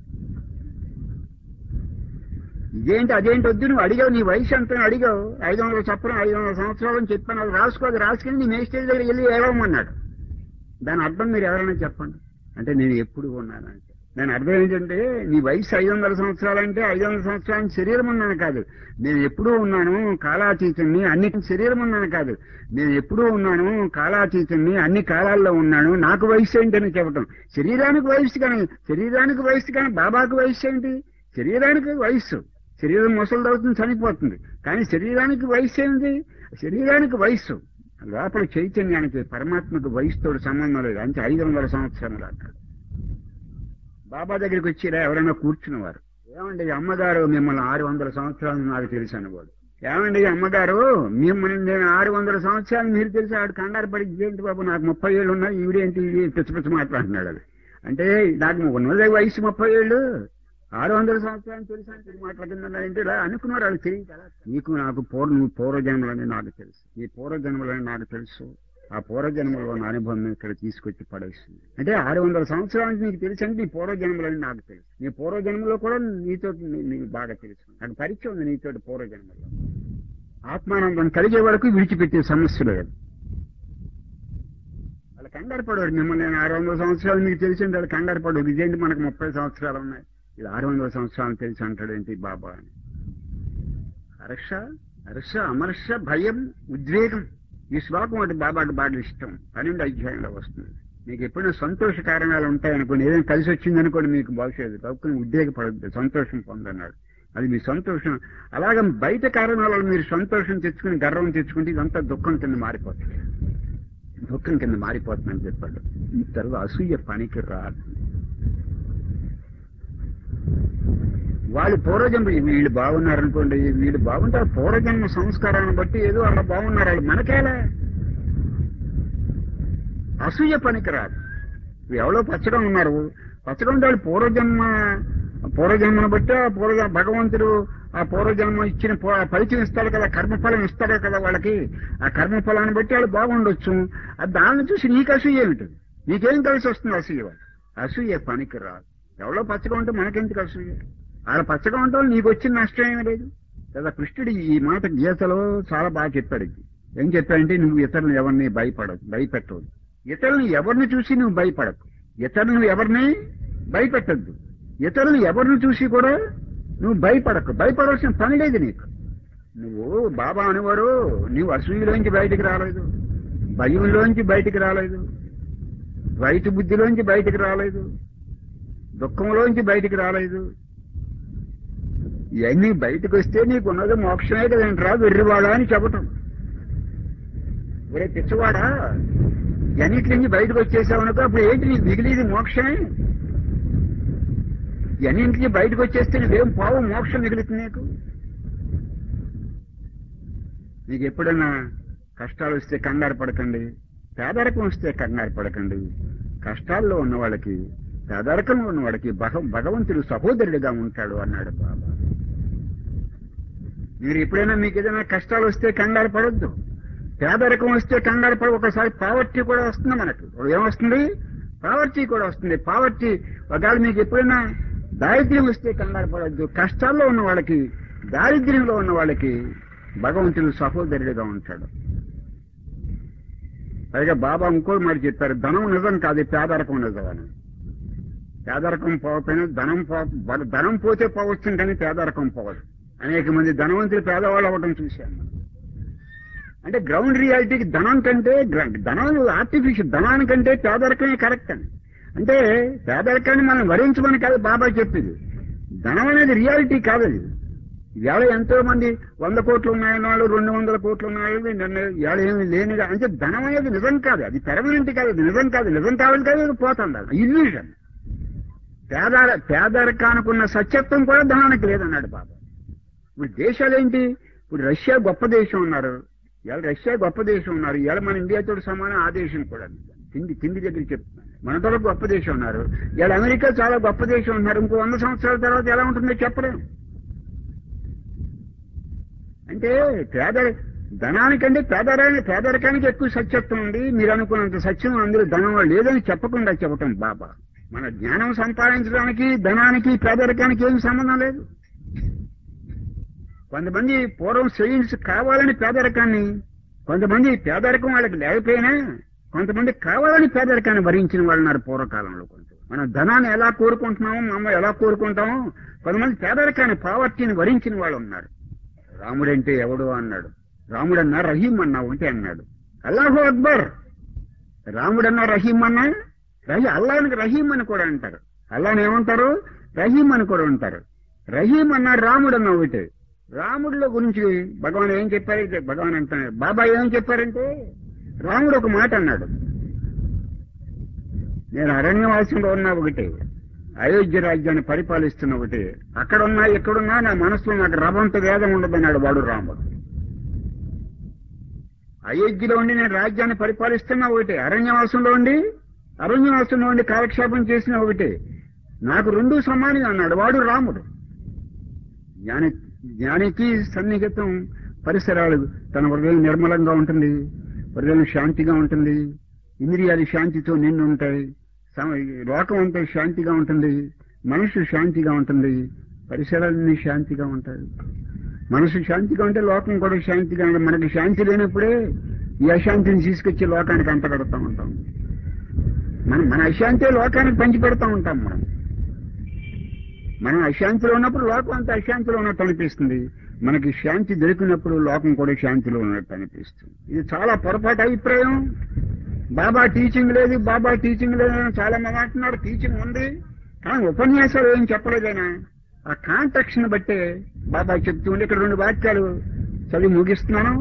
ఇదేంటి అదేంటి వద్దు నువ్వు అడిగావు నీ వయసు ఎంత అని అడిగావు ఐదు వందల చెప్పడం ఐదు వందల సంవత్సరాలు అని చెప్పాను అది రాసుకో అది రాసుకుని నీ మేస్టేజ్ దగ్గర వెళ్ళి ఏవమన్నాడు దాని అర్థం మీరు ఎవరైనా చెప్పండి అంటే నేను ఎప్పుడు ఉన్నానంటే దాని అర్థం ఏంటంటే నీ వయసు ఐదు వందల సంవత్సరాలంటే ఐదు వందల సంవత్సరాలు శరీరం ఉన్నాను కాదు నేను ఎప్పుడూ ఉన్నాను కాలాతీతుణ్ణి అన్ని శరీరం ఉన్నాను కాదు నేను ఎప్పుడూ ఉన్నాను కాలాతీతుణ్ణి అన్ని కాలాల్లో ఉన్నాను నాకు వయసు ఏంటని చెప్పటం శరీరానికి వయసు కానీ శరీరానికి వయసు కానీ బాబాకు వయసు ఏంటి శరీరానికి వయస్సు శరీరం ముసలిదవుతుంది చనిపోతుంది కానీ శరీరానికి వయసు ఏంటి శరీరానికి వయస్సు లోపల చైతన్యానికి పరమాత్మకు వయసుతో సంబంధం లేదు అంటే ఐదు వందల సంవత్సరాలు అంటాడు బాబా దగ్గరికి వచ్చిరా ఎవరైనా కూర్చున్నవారు ఏమండి అమ్మగారు మిమ్మల్ని ఆరు వందల సంవత్సరాలు నాకు తెలుసు అనుకోడు ఏమండి అమ్మగారు మిమ్మల్ని నేను ఆరు వందల సంవత్సరాలు మీరు తెలిసి ఆడు కంగారు పడి ఏంటి బాబు నాకు ముప్పై ఏళ్ళు ఉన్నాయి ఈవిడేంటి ఇది పిచ్చ పిచ్చ మాట్లాడుతున్నాడు అది అంటే నాకు ఉన్నదే వయసు ముప్పై ఏళ్ళు ఆరు వందల సంవత్సరాలు తెలుసు అంటే మాట్లాడుతున్నాడంటే ఇలా అనుకున్నారు వాళ్ళు తెలియదు కదా నీకు నాకు పూర్వ నువ్వు పూర్వజన్మలని నాకు తెలుసు నీ పూర్వజన్మలని నాకు తెలుసు ఆ పూర్వజన్మలో ఉన్న అనుభవం ఇక్కడ తీసుకొచ్చి పడేస్తుంది అంటే ఆరు వందల సంవత్సరానికి నీకు తెలుసు అంటే నీ పూర్వజన్మలని నాకు తెలుసు నీ పూర్వజన్మలో కూడా నీతో నీకు బాగా తెలుసు నాకు పరిచయం ఉంది నీతో పూర్వజన్మలో ఆత్మానందం కలిగే వరకు విడిచిపెట్టే సమస్య లేదు వాళ్ళు కంగారు పడవారు మిమ్మల్ని నేను ఆరు వందల సంవత్సరాలు మీకు తెలిసింది వాళ్ళు కంగారు పడవు ఇదేంటి మనకు ముప్పై సంవత్సరాలు ఉన్నాయి ఇది ఆరు వందల సంవత్సరాలు తెలిసి అంటాడేంటి బాబా అని హర్ష హర్ష అమర్ష భయం ఉద్వేగం ఈ శ్లోకం ఒకటి బాబాకి బాగా ఇష్టం పన్నెండు అధ్యాయంలో వస్తుంది మీకు ఎప్పుడైనా సంతోష కారణాలు ఉంటాయనుకోండి ఏదైనా కలిసి వచ్చిందనుకోండి మీకు భవిష్యత్తు కప్పుకుని ఉద్వేగపడద్దు సంతోషం పొందన్నాడు అది మీ సంతోషం అలాగే బయట కారణాలలో మీరు సంతోషం తెచ్చుకుని గర్వం తెచ్చుకుంటే ఇదంతా దుఃఖం కింద మారిపోతుంది దుఃఖం కింద మారిపోతుందని చెప్పాడు ఈ తర్వాత అసూయ పనికి రాదు వాళ్ళు పూర్వజన్మ వీళ్ళు బాగున్నారనుకోండి వీళ్ళు బాగుంటారు పూర్వజన్మ సంస్కారాన్ని బట్టి ఏదో అలా బాగున్నారు వాళ్ళు మనకేలా అసూయ పనికిరాదు ఎవరో పచ్చగా ఉన్నారు పచ్చగా ఉంటే వాళ్ళు పూర్వజన్మ పూర్వజన్మను బట్టి ఆ పూర్వ భగవంతుడు ఆ పూర్వజన్మ ఇచ్చిన పో- ఫలితం ఇస్తాడు కదా కర్మఫలం ఇస్తాడు కదా వాళ్ళకి ఆ కర్మఫలాన్ని బట్టి వాళ్ళు బాగుండొచ్చు ఆ దాన్ని చూసి నీకు అసూయ ఏమిటి నీకేం కలిసి వస్తుంది అసూయ వాళ్ళు అసూయ పనికి రాదు ఎవరో పచ్చగా ఉంటే మనకెందుకు అసూయ ఆడ పచ్చగా ఉంటే నీకు వచ్చిన నష్టం ఏమీ లేదు కదా కృష్ణుడు ఈ మాట గీతలో చాలా బాగా చెప్పాడు ఇది. ఏం చెప్పాడంటే నువ్వు ఇతరులను ఎవరిని భయపడదు భయపెట్టవద్దు ఇతరులను ఎవరిని చూసి నువ్వు భయపడకు ఇతరులను ఎవరిని భయపెట్టద్దు ఇతరులను ఎవరిని చూసి కూడా నువ్వు భయపడకు భయపడవలసిన పని లేదు నీకు నువ్వు బాబా అనేవారు నువ్వు అసూయలోంచి బయటికి రాలేదు భయంలోంచి బయటికి రాలేదు రైతు బుద్ధిలోంచి బయటికి రాలేదు దుఃఖంలోంచి బయటికి రాలేదు ఇవన్నీ బయటకు వస్తే నీకు ఉన్నది మోక్షమే కదండి రా వెర్రివాడా అని చెప్పటం ఒరే పిచ్చవాడా ఎన్నిటి నుంచి బయటకు వచ్చేసావనుకో అప్పుడు ఏంటి నీకు మిగిలిది మోక్షమే ఎన్నింటికి బయటకు వచ్చేస్తే నువ్వేం పావు మోక్షం మిగులుతుంది నీకు నీకు ఎప్పుడైనా కష్టాలు వస్తే కంగారు పడకండి పేదరికం వస్తే కంగారు పడకండి కష్టాల్లో ఉన్న వాళ్ళకి పేదరికంలో ఉన్న వాళ్ళకి భగ భగవంతుడు సహోదరుడిగా ఉంటాడు అన్నాడు బాబా మీరు ఎప్పుడైనా మీకు ఏదైనా కష్టాలు వస్తే కంగారు పడొద్దు పేదరికం వస్తే కంగారు పడ ఒకసారి పావర్టీ కూడా వస్తుంది మనకు ఏమొస్తుంది పావర్టీ కూడా వస్తుంది పావర్టీ ఒకవేళ మీకు ఎప్పుడైనా దారిద్ర్యం వస్తే కంగారు పడొద్దు కష్టాల్లో ఉన్న వాళ్ళకి దారిద్ర్యంలో ఉన్న వాళ్ళకి భగవంతుడు సహోదరుడిగా ఉంటాడు పైగా బాబా ఇంకో మాట చెప్పారు ధనం నిజం కాదు పేదరికం నిజం అని పేదరికం పోకపోయినా ధనం పో బ- ధనం పోతే పోవచ్చు కానీ పేదరికం పోవదు అనేక మంది ధనవంతులు పేదవాళ్ళు అవ్వడం చూశాను మనం. అంటే గ్రౌండ్ రియాలిటీకి ధనం కంటే గ్ర- ధనం ఆర్టిఫిషియల్ ధనానికంటే పేదరికమే కరెక్ట్ అని అంటే పేదరికాన్ని మనం వరించమని కాదు బాబా చెప్పింది ధనం అనేది రియాలిటీ కాదు అది ఇవాళ ఎంతో మంది వంద కోట్లు ఉన్నాయన్న వాళ్ళు రెండు వందల కోట్లు ఉన్నాయని నిన్న ఇవాళ ఏమి లేని అంటే ధనం అనేది నిజం కాదు అది పెర్మనెంట్ కాదు అది నిజం కాదు నిజం కావాలి కాదు అది పోతుంది అది ఇల్యూషన్ పేద పేదరికానికి ఉన్న సత్యత్వం కూడా ధనానికి లేదన్నాడు బాబా ఇప్పుడు దేశాలు ఏంటి ఇప్పుడు రష్యా గొప్ప దేశం ఉన్నారు ఇవాళ రష్యా గొప్ప దేశం ఉన్నారు ఇవాళ మన ఇండియాతో సమానం ఆ దేశం కూడా తిండి తిండి దగ్గర చెప్తున్నాను మనతో గొప్ప దేశం ఉన్నారు ఇవాళ అమెరికా చాలా గొప్ప దేశం ఉన్నారు ఇంకో వంద సంవత్సరాల తర్వాత ఎలా ఉంటుందో చెప్పలేము అంటే పేద ధనానికంటే పేదరాని పేదరికానికి ఎక్కువ సత్యత్వం ఉంది మీరు అనుకున్నంత సత్యం అందులో ధనం లేదని చెప్పకుండా చెప్పటం బాబా మన జ్ఞానం సంపాదించడానికి ధనానికి పేదరికానికి ఏమి సంబంధం లేదు కొంతమంది పూర్వం సైన్స్ కావాలని పేదరికాన్ని కొంతమంది పేదరికం వాళ్ళకి లేకపోయినా కొంతమంది కావాలని పేదరికాన్ని భరించిన వాళ్ళు ఉన్నారు పూర్వకాలంలో కొంచెం మనం ధనాన్ని ఎలా కోరుకుంటున్నామో మనం ఎలా కోరుకుంటామో కొంతమంది పేదరికాన్ని పావర్టీని భరించిన వాళ్ళు ఉన్నారు రాముడంటే ఎవడు అన్నాడు రాముడన్నా రహీం అన్నా ఒకటే అన్నాడు అల్లాహు అక్బర్ రాముడన్నా రహీం అన్నా రహీ అల్లానికి రహీం అని కూడా అంటారు అల్లాని ఏమంటారు రహీం అని కూడా అంటారు రహీం అన్నా రాముడు అన్న ఒకటే రాముడిలో గురించి భగవాన్ ఏం చెప్పారు భగవాన్ అంటున్నారు బాబా ఏం చెప్పారంటే రాముడు ఒక మాట అన్నాడు నేను అరణ్యవాసంలో ఉన్నా ఒకటే అయోధ్య రాజ్యాన్ని పరిపాలిస్తున్న ఒకటి అక్కడున్నా ఎక్కడున్నా నా మనసులో నాకు రవంత వేదం ఉండదన్నాడు వాడు రాముడు అయోధ్యలో ఉండి నేను రాజ్యాన్ని పరిపాలిస్తున్నా ఒకటే అరణ్యవాసంలో ఉండి అరణ్యవాసంలో ఉండి కాలక్షేపం చేసిన ఒకటే నాకు రెండు సమానం అన్నాడు వాడు రాముడు జ్ఞాని జ్ఞానికి సన్నిహితం పరిసరాలు తన హృదయం నిర్మలంగా ఉంటుంది హృదయం శాంతిగా ఉంటుంది ఇంద్రియాలు శాంతితో నిండి ఉంటాయి సమ- లోకం అంతా శాంతిగా ఉంటుంది మనసు శాంతిగా ఉంటుంది పరిసరాలన్నీ శాంతిగా ఉంటాయి మనసు శాంతిగా ఉంటే లోకం కూడా శాంతిగా ఉంటుంది మనకి శాంతి లేనప్పుడే ఈ అశాంతిని తీసుకొచ్చి లోకానికి అంటగడుతూ ఉంటాం మనం మన అశాంతి లోకానికి పంచి పెడతా ఉంటాం మనం మనం అశాంతిలో ఉన్నప్పుడు లోకం అంతా అశాంతిలో ఉన్నట్టు అనిపిస్తుంది మనకి శాంతి దొరికినప్పుడు లోకం కూడా శాంతిలో ఉన్నట్టు అనిపిస్తుంది ఇది చాలా పొరపాటు అభిప్రాయం బాబా టీచింగ్ లేదు బాబా టీచింగ్ లేదు అని చాలా మంది అంటున్నారు టీచింగ్ ఉంది కానీ ఉపన్యాసాలు ఏం చెప్పలేదైనా ఆ కాంటాక్ట్ ని బట్టే బాబా చెప్తూ ఉండి ఇక్కడ రెండు వాక్యాలు చదివి ముగిస్తున్నాను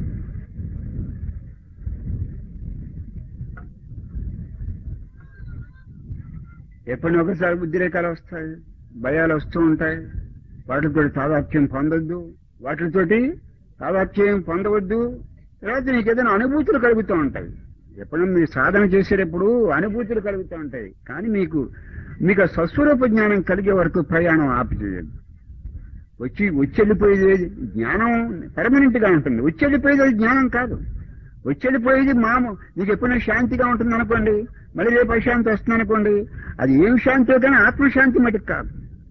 ఎప్పుడైనా ఒకసారి ఉద్రేకాలు వస్తాయి భయాలు వస్తూ ఉంటాయి వాటితో తాదాత్యం పొందొద్దు వాటితోటి తాదాత్యం పొందవద్దు తర్వాత నీకు ఏదైనా అనుభూతులు కలుగుతూ ఉంటాయి ఎప్పుడైనా మీరు సాధన చేసేటప్పుడు అనుభూతులు కలుగుతూ ఉంటాయి కానీ మీకు మీకు ఆ సస్వరూప జ్ఞానం కలిగే వరకు ప్రయాణం ఆపిచేయదు వచ్చి వచ్చెళ్ళిపోయేది జ్ఞానం పర్మనెంట్ గా ఉంటుంది వచ్చెళ్ళిపోయేది అది జ్ఞానం కాదు వచ్చెళ్ళిపోయేది మాము నీకు ఎప్పుడైనా శాంతిగా ఉంటుంది అనుకోండి మళ్ళీ రేపు అశాంతి వస్తుంది అనుకోండి అది ఏం శాంతి కానీ ఆత్మశాంతి మటుకు కాదు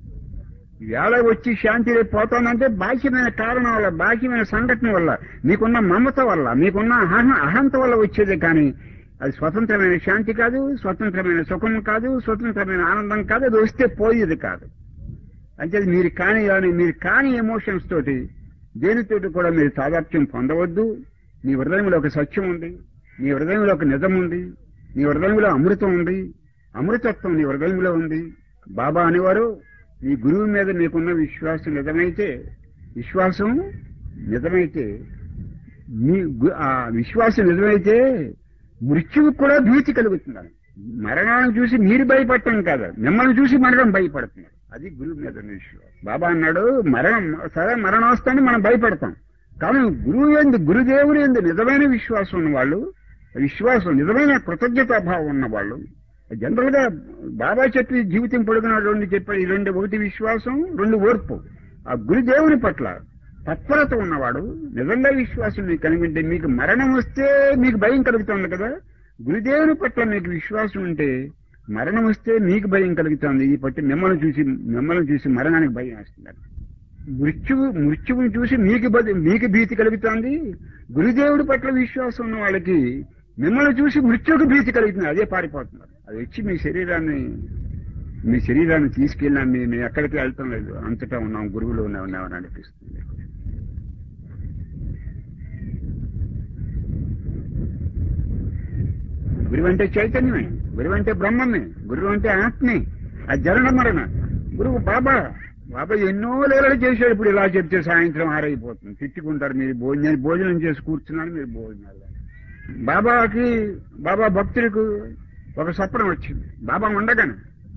వేళ వచ్చి శాంతి రేపు పోతుందంటే బాహ్యమైన కారణం వల్ల బాహ్యమైన సంఘటన వల్ల మీకున్న మమత వల్ల మీకున్న అహం అహంత వల్ల వచ్చేదే కానీ అది స్వతంత్రమైన శాంతి కాదు స్వతంత్రమైన సుఖం కాదు స్వతంత్రమైన ఆనందం కాదు అది వస్తే పోయేది కాదు అంటే మీరు కాని కానీ మీరు కాని ఎమోషన్స్ తోటి దేనితోటి కూడా మీరు తాదాత్యం పొందవద్దు నీ హృదయంలో ఒక సత్యం ఉంది నీ హృదయంలో ఒక నిజం ఉంది నీ హృదయంలో అమృతం ఉంది అమృతత్వం నీ హృదయంలో ఉంది బాబా అనేవారు నీ గురువు మీద నీకున్న విశ్వాసం నిజమైతే విశ్వాసం నిజమైతే మీ గు- ఆ విశ్వాసం నిజమైతే మృత్యువుకు కూడా భీతి కలుగుతుందని మరణాన్ని చూసి మీరు భయపడటం కాదు మిమ్మల్ని చూసి మరణం భయపడుతున్నారు అది గురువు మీద ఉన్న విశ్వాసం బాబా అన్నాడు మరణం సరే మరణం వస్తానే మనం భయపడతాం కానీ గురువు ఎందు గురుదేవుని ఎందు నిజమైన విశ్వాసం ఉన్న వాళ్ళు విశ్వాసం నిజమైన కృతజ్ఞతాభావం ఉన్న వాళ్ళు జనరల్ గా బాబా చెప్పి జీవితం పొడుగున రెండు చెప్పాడు ఈ రెండు ఒకటి విశ్వాసం రెండు ఓర్పు ఆ గురుదేవుని పట్ల తత్పరత ఉన్నవాడు నిజంగా విశ్వాసం మీకు కనిపింటే మీకు మరణం వస్తే మీకు భయం కలుగుతుంది కదా గురుదేవుని పట్ల మీకు విశ్వాసం ఉంటే మరణం వస్తే మీకు భయం కలుగుతుంది ఈ పట్టి మిమ్మల్ని చూసి మిమ్మల్ని చూసి మరణానికి భయం వేస్తున్నారు మృత్యువు మృత్యువుని చూసి మీకు బది- మీకు భీతి కలుగుతుంది గురుదేవుడి పట్ల విశ్వాసం ఉన్న వాళ్ళకి మిమ్మల్ని చూసి మృత్యువుకి భీతి కలుగుతుంది అదే పారిపోతున్నారు అది వచ్చి మీ శరీరాన్ని మీ శరీరాన్ని తీసుకెళ్ళినా మీ మేము ఎక్కడికి వెళ్తాం లేదు అంతటా ఉన్నాం గురువులో ఉన్నాం ఉన్నామని అనిపిస్తుంది గురువు అంటే చైతన్యమే గురువు అంటే బ్రహ్మమే గురువు అంటే ఆత్మే ఆ జరణ మరణ గురువు బాబా బాబా ఎన్నో లేలలు చేశాడు ఇప్పుడు ఇలా చెప్తే సాయంత్రం ఆరైపోతుంది తిట్టుకుంటారు మీరు భోజనం భోజనం చేసి కూర్చున్నారు మీరు భోజనాలు బాబాకి బాబా భక్తులకు ఒక స్వప్నం వచ్చింది బాబా ఉండగానే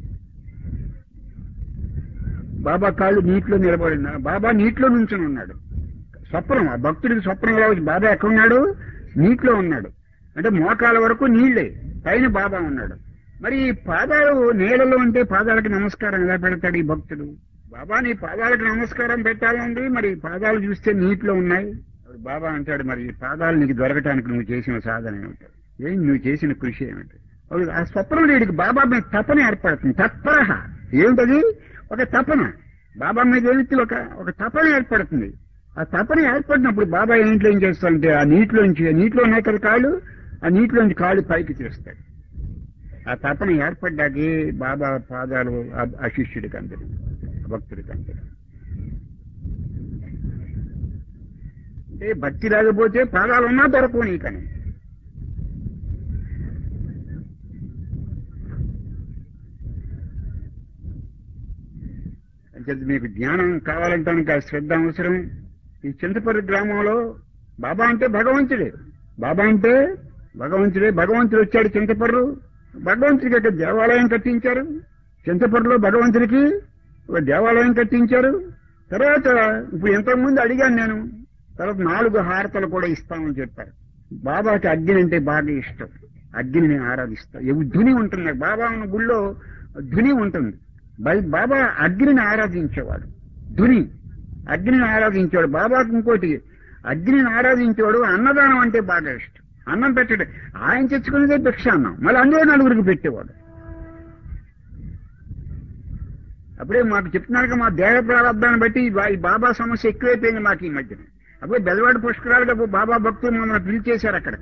బాబా కాళ్ళు నీటిలో నిలబడిన బాబా నీటిలో నుంచుని ఉన్నాడు స్వప్నం ఆ భక్తుడికి స్వప్నం ఎలా వచ్చి బాబా ఎక్కడున్నాడు నీటిలో ఉన్నాడు అంటే మోకాల వరకు నీళ్లే పైన బాబా ఉన్నాడు మరి ఈ పాదాలు నీళ్ళలో ఉంటే పాదాలకి నమస్కారం ఎలా పెడతాడు ఈ భక్తుడు బాబా నీ పాదాలకు నమస్కారం పెట్టాలండి మరి పాదాలు చూస్తే నీటిలో ఉన్నాయి అప్పుడు బాబా అంటాడు మరి ఈ పాదాలు నీకు దొరకటానికి నువ్వు చేసిన సాధన ఏమిటి ఏం నువ్వు చేసిన కృషి ఏమిటి అప్పుడు ఆ స్వప్నం వీడికి బాబా మీద తపన ఏర్పడుతుంది తత్పరహ ఏమిటది ఒక తపన బాబా మీద ఏమిటి ఒక ఒక తపన ఏర్పడుతుంది ఆ తపన ఏర్పడినప్పుడు బాబా ఏంట్లో ఏం చేస్తాడంటే ఆ నీటిలోంచి ఆ నీటిలో ఉన్నాయి కదా కాళ్ళు ఆ నీటిలోంచి కాళ్ళు పైకి తీస్తాడు ఆ తపన ఏర్పడ్డాకే బాబా పాదాలు ఆ- ఆ శిష్యుడికి అందరు భక్తుడికి అందరు అంటే భక్తి లేకపోతే పాదాలు ఉన్నా దొరకవు నీకని అంటే మీకు జ్ఞానం కావాలంటానికి ఆ శ్రద్ధ అవసరం ఈ చింతపల్లి గ్రామంలో బాబా అంటే భగవంతుడే బాబా అంటే భగవంతుడే భగవంతుడు వచ్చాడు చింతపర్రు భగవంతుడికి ఒక దేవాలయం కట్టించారు చింతపర్రులో భగవంతుడికి ఒక దేవాలయం కట్టించారు తర్వాత ఇప్పుడు ఇంతకుముందు అడిగాను నేను తర్వాత నాలుగు హారతలు కూడా ఇస్తామని చెప్పారు బాబాకి అగ్ని అంటే బాగా ఇష్టం అగ్నిని ఆరాధిస్తా ఎవి ధుని ఉంటుంది బాబా ఉన్న గుళ్ళో ధుని ఉంటుంది బై- బాబా అగ్నిని ఆరాధించేవాడు ధుని అగ్నిని ఆరాధించేవాడు బాబాకి ఇంకోటి అగ్నిని ఆరాధించేవాడు అన్నదానం అంటే బాగా ఇష్టం అన్నం పెట్టడం ఆయన తెచ్చుకునేదే భిక్ష అన్నం మళ్ళీ అందులో నలుగురికి పెట్టేవాడు అప్పుడే మాకు చెప్తున్నారు మా దేహ ప్రారంభాన్ని బట్టి ఈ బా- ఈ బాబా సమస్య ఎక్కువైపోయింది మాకు ఈ మధ్యన అప్పుడే బెదవాడి పుష్కరాలుగా బాబా భక్తులు మమ్మల్ని పిలిచేశారు అక్కడ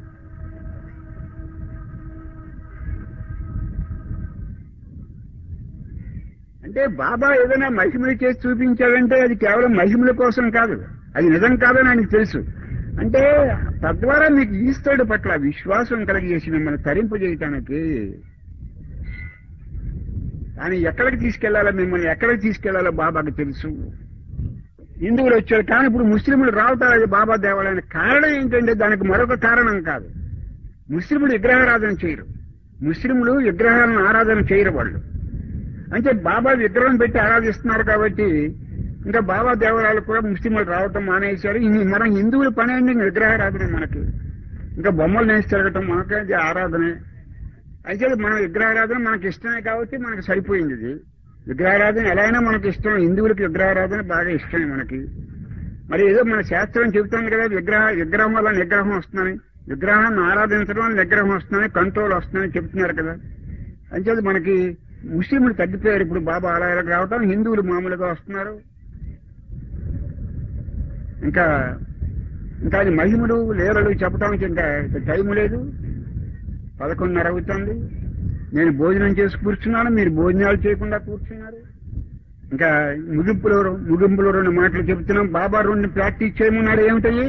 అంటే బాబా ఏదైనా మహిమలు చేసి చూపించాడంటే అది కేవలం మహిమల కోసం కాదు అది నిజం కాదని ఆయనకు తెలుసు అంటే తద్వారా మీకు ఈశ్వరుడు పట్ల విశ్వాసం కలిగేసి మిమ్మల్ని తరింపజేయటానికి కానీ ఎక్కడికి తీసుకెళ్లాలో మిమ్మల్ని ఎక్కడికి తీసుకెళ్లాలో బాబాకి తెలుసు హిందువులు వచ్చారు కానీ ఇప్పుడు ముస్లింలు రావటానికి బాబా దేవాలయానికి కారణం ఏంటంటే దానికి మరొక కారణం కాదు ముస్లింలు విగ్రహారాధన చేయరు ముస్లింలు విగ్రహాలను ఆరాధన చేయరు వాళ్ళు అంటే బాబా విగ్రహం పెట్టి ఆరాధిస్తున్నారు కాబట్టి ఇంకా బాబా దేవాలయాలు కూడా ముస్లింలు రావటం మానేశారు ఇన్ని మనం హిందువుల పని ఏంటి ఇంక విగ్రహారాధన మనకి ఇంకా బొమ్మలు నేసి తిరగటం మనకి అది ఆరాధనే అయితే మన విగ్రహారాధన మనకి ఇష్టమే కాబట్టి మనకి సరిపోయింది ఇది విగ్రహారాధన ఎలా అయినా మనకి ఇష్టం హిందువులకి విగ్రహారాధన బాగా ఇష్టమే మనకి మరి ఏదో మన శాస్త్రం చెబుతుంది కదా విగ్రహ విగ్రహం వల్ల నిగ్రహం వస్తుందని విగ్రహాన్ని ఆరాధించడం వల్ల నిగ్రహం వస్తుందని కంట్రోల్ వస్తుందని చెప్తున్నారు కదా అంచేది మనకి ముస్లింలు తగ్గిపోయారు ఇప్పుడు బాబా ఆలయాలకు రావటం హిందువులు మామూలుగా వస్తున్నారు ఇంకా ఇంకా అది మహిమలు లేరలు చెప్పడానికి ఇంకా టైం లేదు పదకొండున్నర అవుతుంది నేను భోజనం చేసి కూర్చున్నాను మీరు భోజనాలు చేయకుండా కూర్చున్నారు ఇంకా ముగింపులో ముగింపులో రెండు మాటలు చెబుతున్నాం బాబా రెండు ప్రాక్టీస్ చేయమన్నాడు ఏమిటయ్యి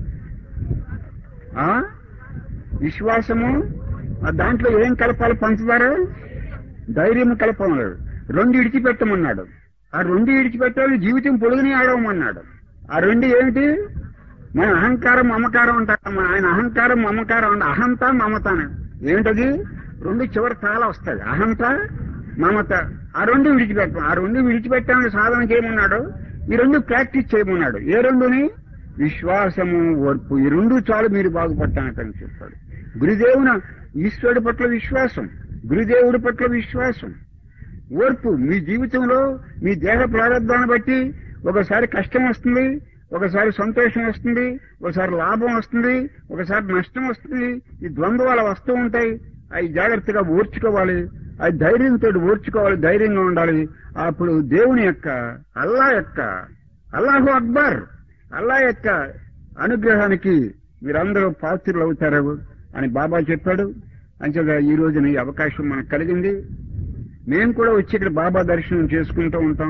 ఆ? విశ్వాసము ఆ దాంట్లో ఏం కలపాలి పంచదార ధైర్యం కలపమన్నాడు రెండు ఇడిచిపెట్టమన్నాడు ఆ రెండు ఇడిచిపెట్టాలి జీవితం పొడుగుని ఆడవమన్నాడు ఆ రెండు ఏమిటి మన అహంకారం మమకారం అంటారు మన ఆయన అహంకారం మమకారం అంటే అహంత మమతాన ఏమిటది రెండు చివరి చాలా వస్తాయి అహంత మమత ఆ రెండు విడిచిపెట్టం ఆ రెండు విడిచిపెట్టామని సాధన చేయమన్నాడు ఈ రెండు ప్రాక్టీస్ చేయమన్నాడు ఏ రెండుని విశ్వాసము ఓర్పు ఈ రెండు చాలు మీరు బాగుపడటానికని చెప్పాడు గురుదేవున ఈశ్వరుడి పట్ల విశ్వాసం గురుదేవుడి పట్ల విశ్వాసం ఓర్పు మీ జీవితంలో మీ దేహ ప్రారంభాన్ని బట్టి ఒకసారి కష్టం వస్తుంది ఒకసారి సంతోషం వస్తుంది ఒకసారి లాభం వస్తుంది ఒకసారి నష్టం వస్తుంది ఈ ద్వంద్వాలు వస్తూ ఉంటాయి అవి జాగ్రత్తగా ఓర్చుకోవాలి అది ధైర్యంతో ఓర్చుకోవాలి ధైర్యంగా ఉండాలి అప్పుడు దేవుని యొక్క అల్లా యొక్క అల్లాహు అక్బర్ అల్లా యొక్క అనుగ్రహానికి మీరందరూ పాత్రులు అవుతారు అని బాబా చెప్పాడు అంచేగా ఈ రోజున ఈ అవకాశం మనకు కలిగింది మేము కూడా వచ్చి ఇక్కడ బాబా దర్శనం చేసుకుంటూ ఉంటాం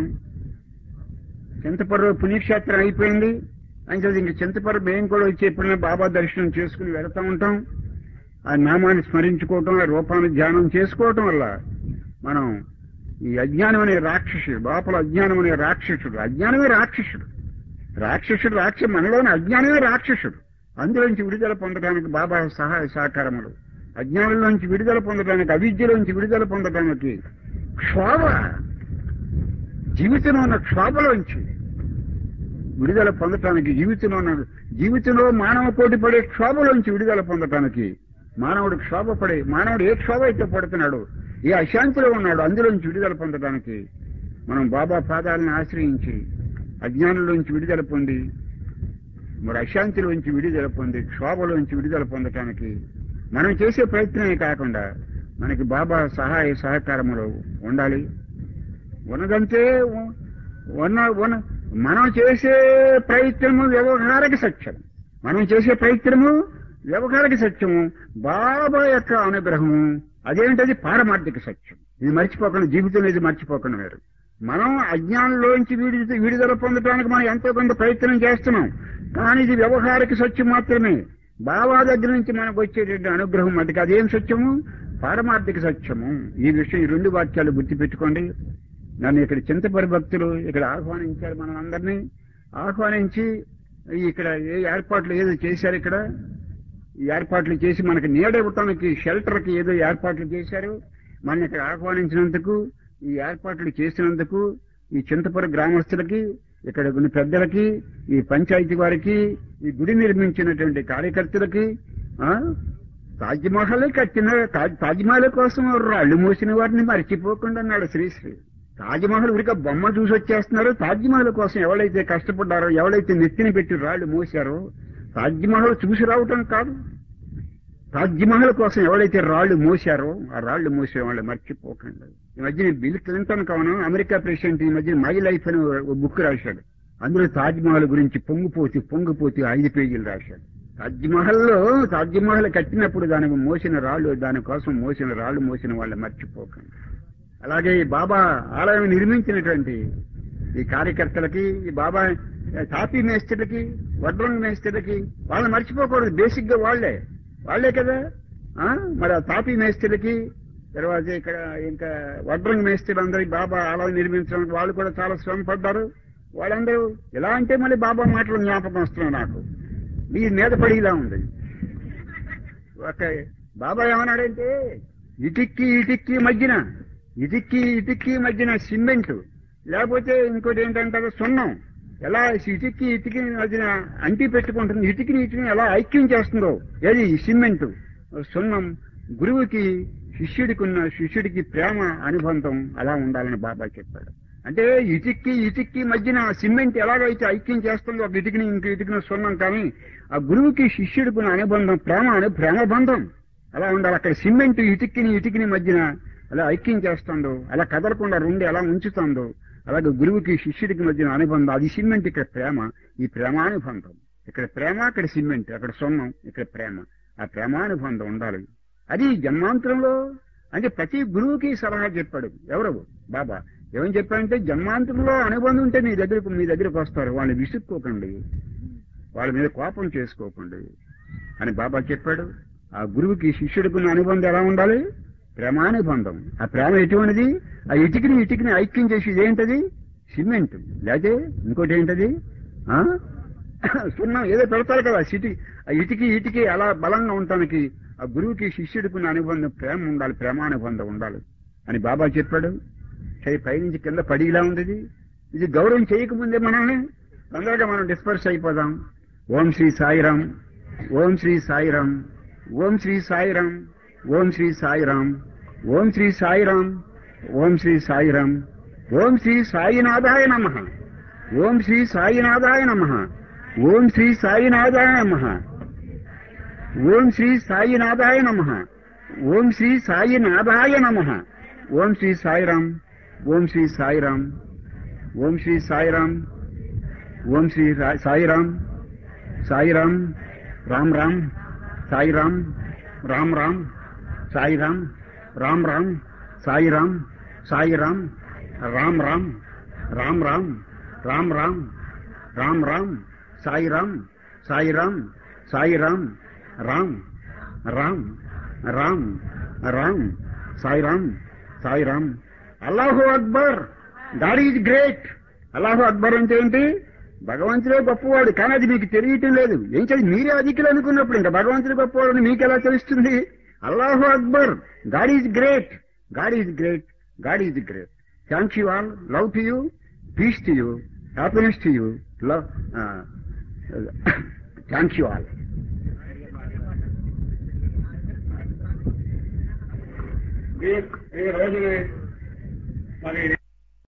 చింతపర్రు పుణ్యక్షేత్రం అయిపోయింది అంచేది ఇంక చింతపర్రు మేము కూడా వచ్చి ఎప్పుడైనా బాబా దర్శనం చేసుకుని వెళ్తా ఉంటాం ఆ నామాన్ని స్మరించుకోవటం ఆ రూపాన్ని ధ్యానం చేసుకోవటం వల్ల మనం ఈ అజ్ఞానం అనే రాక్షసుడు లోపల అజ్ఞానం అనే రాక్షసుడు అజ్ఞానమే రాక్షసుడు రాక్షసుడు రాక్ష మనలోని అజ్ఞానమే రాక్షసుడు అందులోంచి విడుదల పొందడానికి బాబా సహాయ సహకారములు అజ్ఞానంలోంచి విడుదల పొందడానికి అవిద్యలోంచి విడుదల పొందడానికి క్షోభ జీవితంలో ఉన్న క్షోభలోంచి విడుదల పొందటానికి జీవితంలో ఉన్న జీవితంలో మానవ కోటి పడే క్షోభలోంచి విడుదల పొందటానికి మానవుడు క్షోభ పడే మానవుడు ఏ క్షోభ అయితే పడుతున్నాడు ఏ అశాంతిలో ఉన్నాడు అందులోంచి విడుదల పొందటానికి మనం బాబా పాదాలను ఆశ్రయించి అజ్ఞానంలోంచి విడుదల పొంది మరి అశాంతిలోంచి విడుదల పొంది క్షోభలోంచి విడుదల పొందటానికి మనం చేసే ప్రయత్నమే కాకుండా మనకి బాబా సహాయ సహకారములు ఉండాలి ఉన్నదంటే ఉ- ఉన్న ఉన్న మనం చేసే ప్రయత్నము వ్యవహారిక సత్యం మనం చేసే ప్రయత్నము వ్యవహారిక సత్యము బాబా యొక్క అనుగ్రహము అదేంటది పారమార్థిక సత్యం ఇది మర్చిపోకుండా జీవితంలో ఇది మర్చిపోకుండా మీరు మనం అజ్ఞానంలోంచి విడుదల విడుదల పొందడానికి మనం ఎంతో కొంత ప్రయత్నం చేస్తున్నాం కానీ ఇది వ్యవహారిక సత్యం మాత్రమే బాబా దగ్గర నుంచి మనకు వచ్చేటువంటి అనుగ్రహం మటుకు అదేం సత్యము పారమార్థిక సత్యము ఈ విషయం ఈ రెండు వాక్యాలు గుర్తుపెట్టుకోండి నన్ను ఇక్కడ చింతపరి భక్తులు ఇక్కడ ఆహ్వానించారు మనం అందరినీ ఆహ్వానించి ఇక్కడ ఏ ఏర్పాట్లు ఏదో చేశారు ఇక్కడ ఈ ఏర్పాట్లు చేసి మనకి నీడ ఇవ్వటానికి షెల్టర్ కి ఏదో ఏర్పాట్లు చేశారు మన ఇక్కడ ఆహ్వానించినందుకు ఈ ఏర్పాట్లు చేసినందుకు ఈ చింతపుర గ్రామస్తులకి ఇక్కడ ఉన్న పెద్దలకి ఈ పంచాయతీ వారికి ఈ గుడి నిర్మించినటువంటి కార్యకర్తలకి ఆ తాజ్మహల్ కట్టిన తాజ్- తాజ్మహల్ కోసం రాళ్ళు మోసిన వారిని మర్చిపోకుండా అన్నాడు శ్రీశ్రీ తాజ్మహల్ ఉరిక బొమ్మ చూసి వచ్చేస్తున్నారు తాజ్మహల్ కోసం ఎవరైతే కష్టపడ్డారో ఎవరైతే నెత్తిని పెట్టి రాళ్ళు మోసారో తాజ్మహల్ చూసి రావటం కాదు తాజ్మహల్ కోసం ఎవరైతే రాళ్లు మోసారో ఆ రాళ్లు మోసే వాళ్ళు మర్చిపోకండి ఈ మధ్యన బిల్ క్లింటన్ కావను అమెరికా ప్రెసిడెంట్ ఈ మధ్య మై లైఫ్ అని ఒక బుక్ రాశాడు అందులో తాజ్మహల్ గురించి పొంగిపోతి పొంగిపోతి ఐదు పేజీలు రాశాడు తాజ్మహల్ లో తాజ్మహల్ కట్టినప్పుడు దానికి మోసిన రాళ్లు దానికోసం మోసిన రాళ్లు మోసిన వాళ్ళు మర్చిపోకండి అలాగే ఈ బాబా ఆలయం నిర్మించినటువంటి ఈ కార్యకర్తలకి ఈ బాబా తాపీ మేస్త్రులకి వడ్రంగి మేస్త్రులకి వాళ్ళని మర్చిపోకూడదు బేసిక్ గా వాళ్లే వాళ్లే కదా ఆ? మరి ఆ తాపీ మేస్త్రులకి తర్వాత ఇక్కడ ఇంకా వడ్రంగి మేస్త్రీలు అందరికి బాబా ఆలయం నిర్మించడానికి వాళ్ళు కూడా చాలా శ్రమ పడ్డారు వాళ్ళందరూ ఎలా అంటే మళ్ళీ బాబా మాటలు జ్ఞాపకం వస్తున్నాయి నాకు మీ మీద పడి ఇలా ఉంది ఒక బాబా ఏమన్నాడంటే ఇటిక్కి ఇటిక్కి మధ్యన ఇటిక్కి ఇటిక్కి మధ్యన సిమెంట్ లేకపోతే ఇంకోటి ఏంటంటే సున్నం ఎలా ఇటిక్కి ఇటుకి మధ్యన అంటి పెట్టుకుంటుంది ఇటుకిని ఇటుకిని ఎలా ఐక్యం చేస్తుందో ఏది ఈ సిమెంట్ సున్నం గురువుకి శిష్యుడికి ఉన్న శిష్యుడికి ప్రేమ అనుబంధం అలా ఉండాలని బాబా చెప్పాడు అంటే ఇటుక్కి ఇటుక్కి మధ్యన సిమెంట్ ఎలాగైతే ఐక్యం చేస్తుందో ఒక ఇటుకిని ఇంక ఇటుకిన సున్నం కానీ ఆ గురువుకి శిష్యుడికి ఉన్న అనుబంధం ప్రేమ అనే ప్రేమ బంధం అలా ఉండాలి అక్కడ సిమెంట్ ఇటుక్కిని ఇటుకిని మధ్యన అలా ఐక్యం చేస్తుందో అలా కదలకుండా రెండు ఎలా ఉంచుతుందో అలాగే గురువుకి శిష్యుడికి మధ్యన అనుబంధం అది సిమెంట్ ఇక్కడ ప్రేమ ఈ ప్రేమానుబంధం ఇక్కడ ప్రేమ అక్కడ సిమెంట్ అక్కడ సొన్నం ఇక్కడ ప్రేమ ఆ ప్రేమానుబంధం ఉండాలి అది జన్మాంతరంలో అంటే ప్రతి గురువుకి సలహా చెప్పాడు ఎవరు బాబా ఏమని చెప్పాడంటే జన్మాంతరంలో అనుబంధం ఉంటే మీ దగ్గరకు మీ దగ్గరకు వస్తారు వాళ్ళని విసుక్కోకండి వాళ్ళ మీద కోపం చేసుకోకండి అని బాబా చెప్పాడు ఆ గురువుకి శిష్యుడికి ఉన్న అనుబంధం ఎలా ఉండాలి ప్రేమానుబంధం ఆ ప్రేమ ఎటువంటిది ఆ ఇటుకిని ఇటుకిని ఐక్యం చేసి ఇదేంటది సిమెంట్ లేకపోతే ఇంకోటి ఏంటది ఆ? సున్నం ఏదో పెడతారు కదా సిటీ ఆ ఇటుకి ఇటుకి అలా బలంగా ఉండటానికి ఆ గురువుకి శిష్యుడికి ఉన్న అనుబంధం ప్రేమ ఉండాలి ప్రేమానుబంధం ఉండాలి అని బాబా చెప్పాడు సరే పైనుంచి కింద పడి ఇలా ఉంది ఇది. ఇది గౌరవం చేయకముందే మనల్ని తొందరగా మనం డిస్పర్స్ అయిపోదాం ఓం శ్రీ సాయిరాం ఓం శ్రీ సాయిరాం ఓం శ్రీ సాయిరాం ఓం శ్రీ సాయిరాం ఓం శ్రీ సాయిరాం ఓం శ్రీ సాయిరాం ఓం శ్రీ సాయినాథాయ నమ ఓం శ్రీ సాయినాథాయ నమ ఓం శ్రీ సాయినాథాయ నమ ఓం శ్రీ సాయినాథాయ నమ ఓం శ్రీ సాయినాథాయ నమ ఓం శ్రీ సాయిరాం ఓం శ్రీ సాయిరాం ఓం శ్రీ సాయిరాం ఓం శ్రీ రా- సాయిరాం సాయిరాం రామ్ రామ్ సాయిరాం రామ్ రామ్ సాయిరాం రామ్ రామ్ సాయిరాం సాయిరాం రామ్ రామ్ రామ్ రామ్ రామ్ రామ్ రామ్ రామ్ సాయిరాం సాయిరాం సాయిరాం రామ్ రామ్ రామ్ రామ్ సాయిరాం సాయిరాం అల్లాహు అక్బర్ గాడ్ ఈజ్ గ్రేట్ అల్లాహు అక్బర్ అంటే ఏంటి భగవంతుడే గొప్పవాడు కానీ అది మీకు తెలియటం లేదు ఏం చదివి మీరే అధికులు అనుకున్నప్పుడు ఇంకా భగవంతుడు గొప్పవాడు మీకు ఎలా తెలుస్తుంది అల్లాహు అక్బర్ God is great God is great God is great thank you all love to you peace to you happiness to you love thank you all ఈ రోజు మరి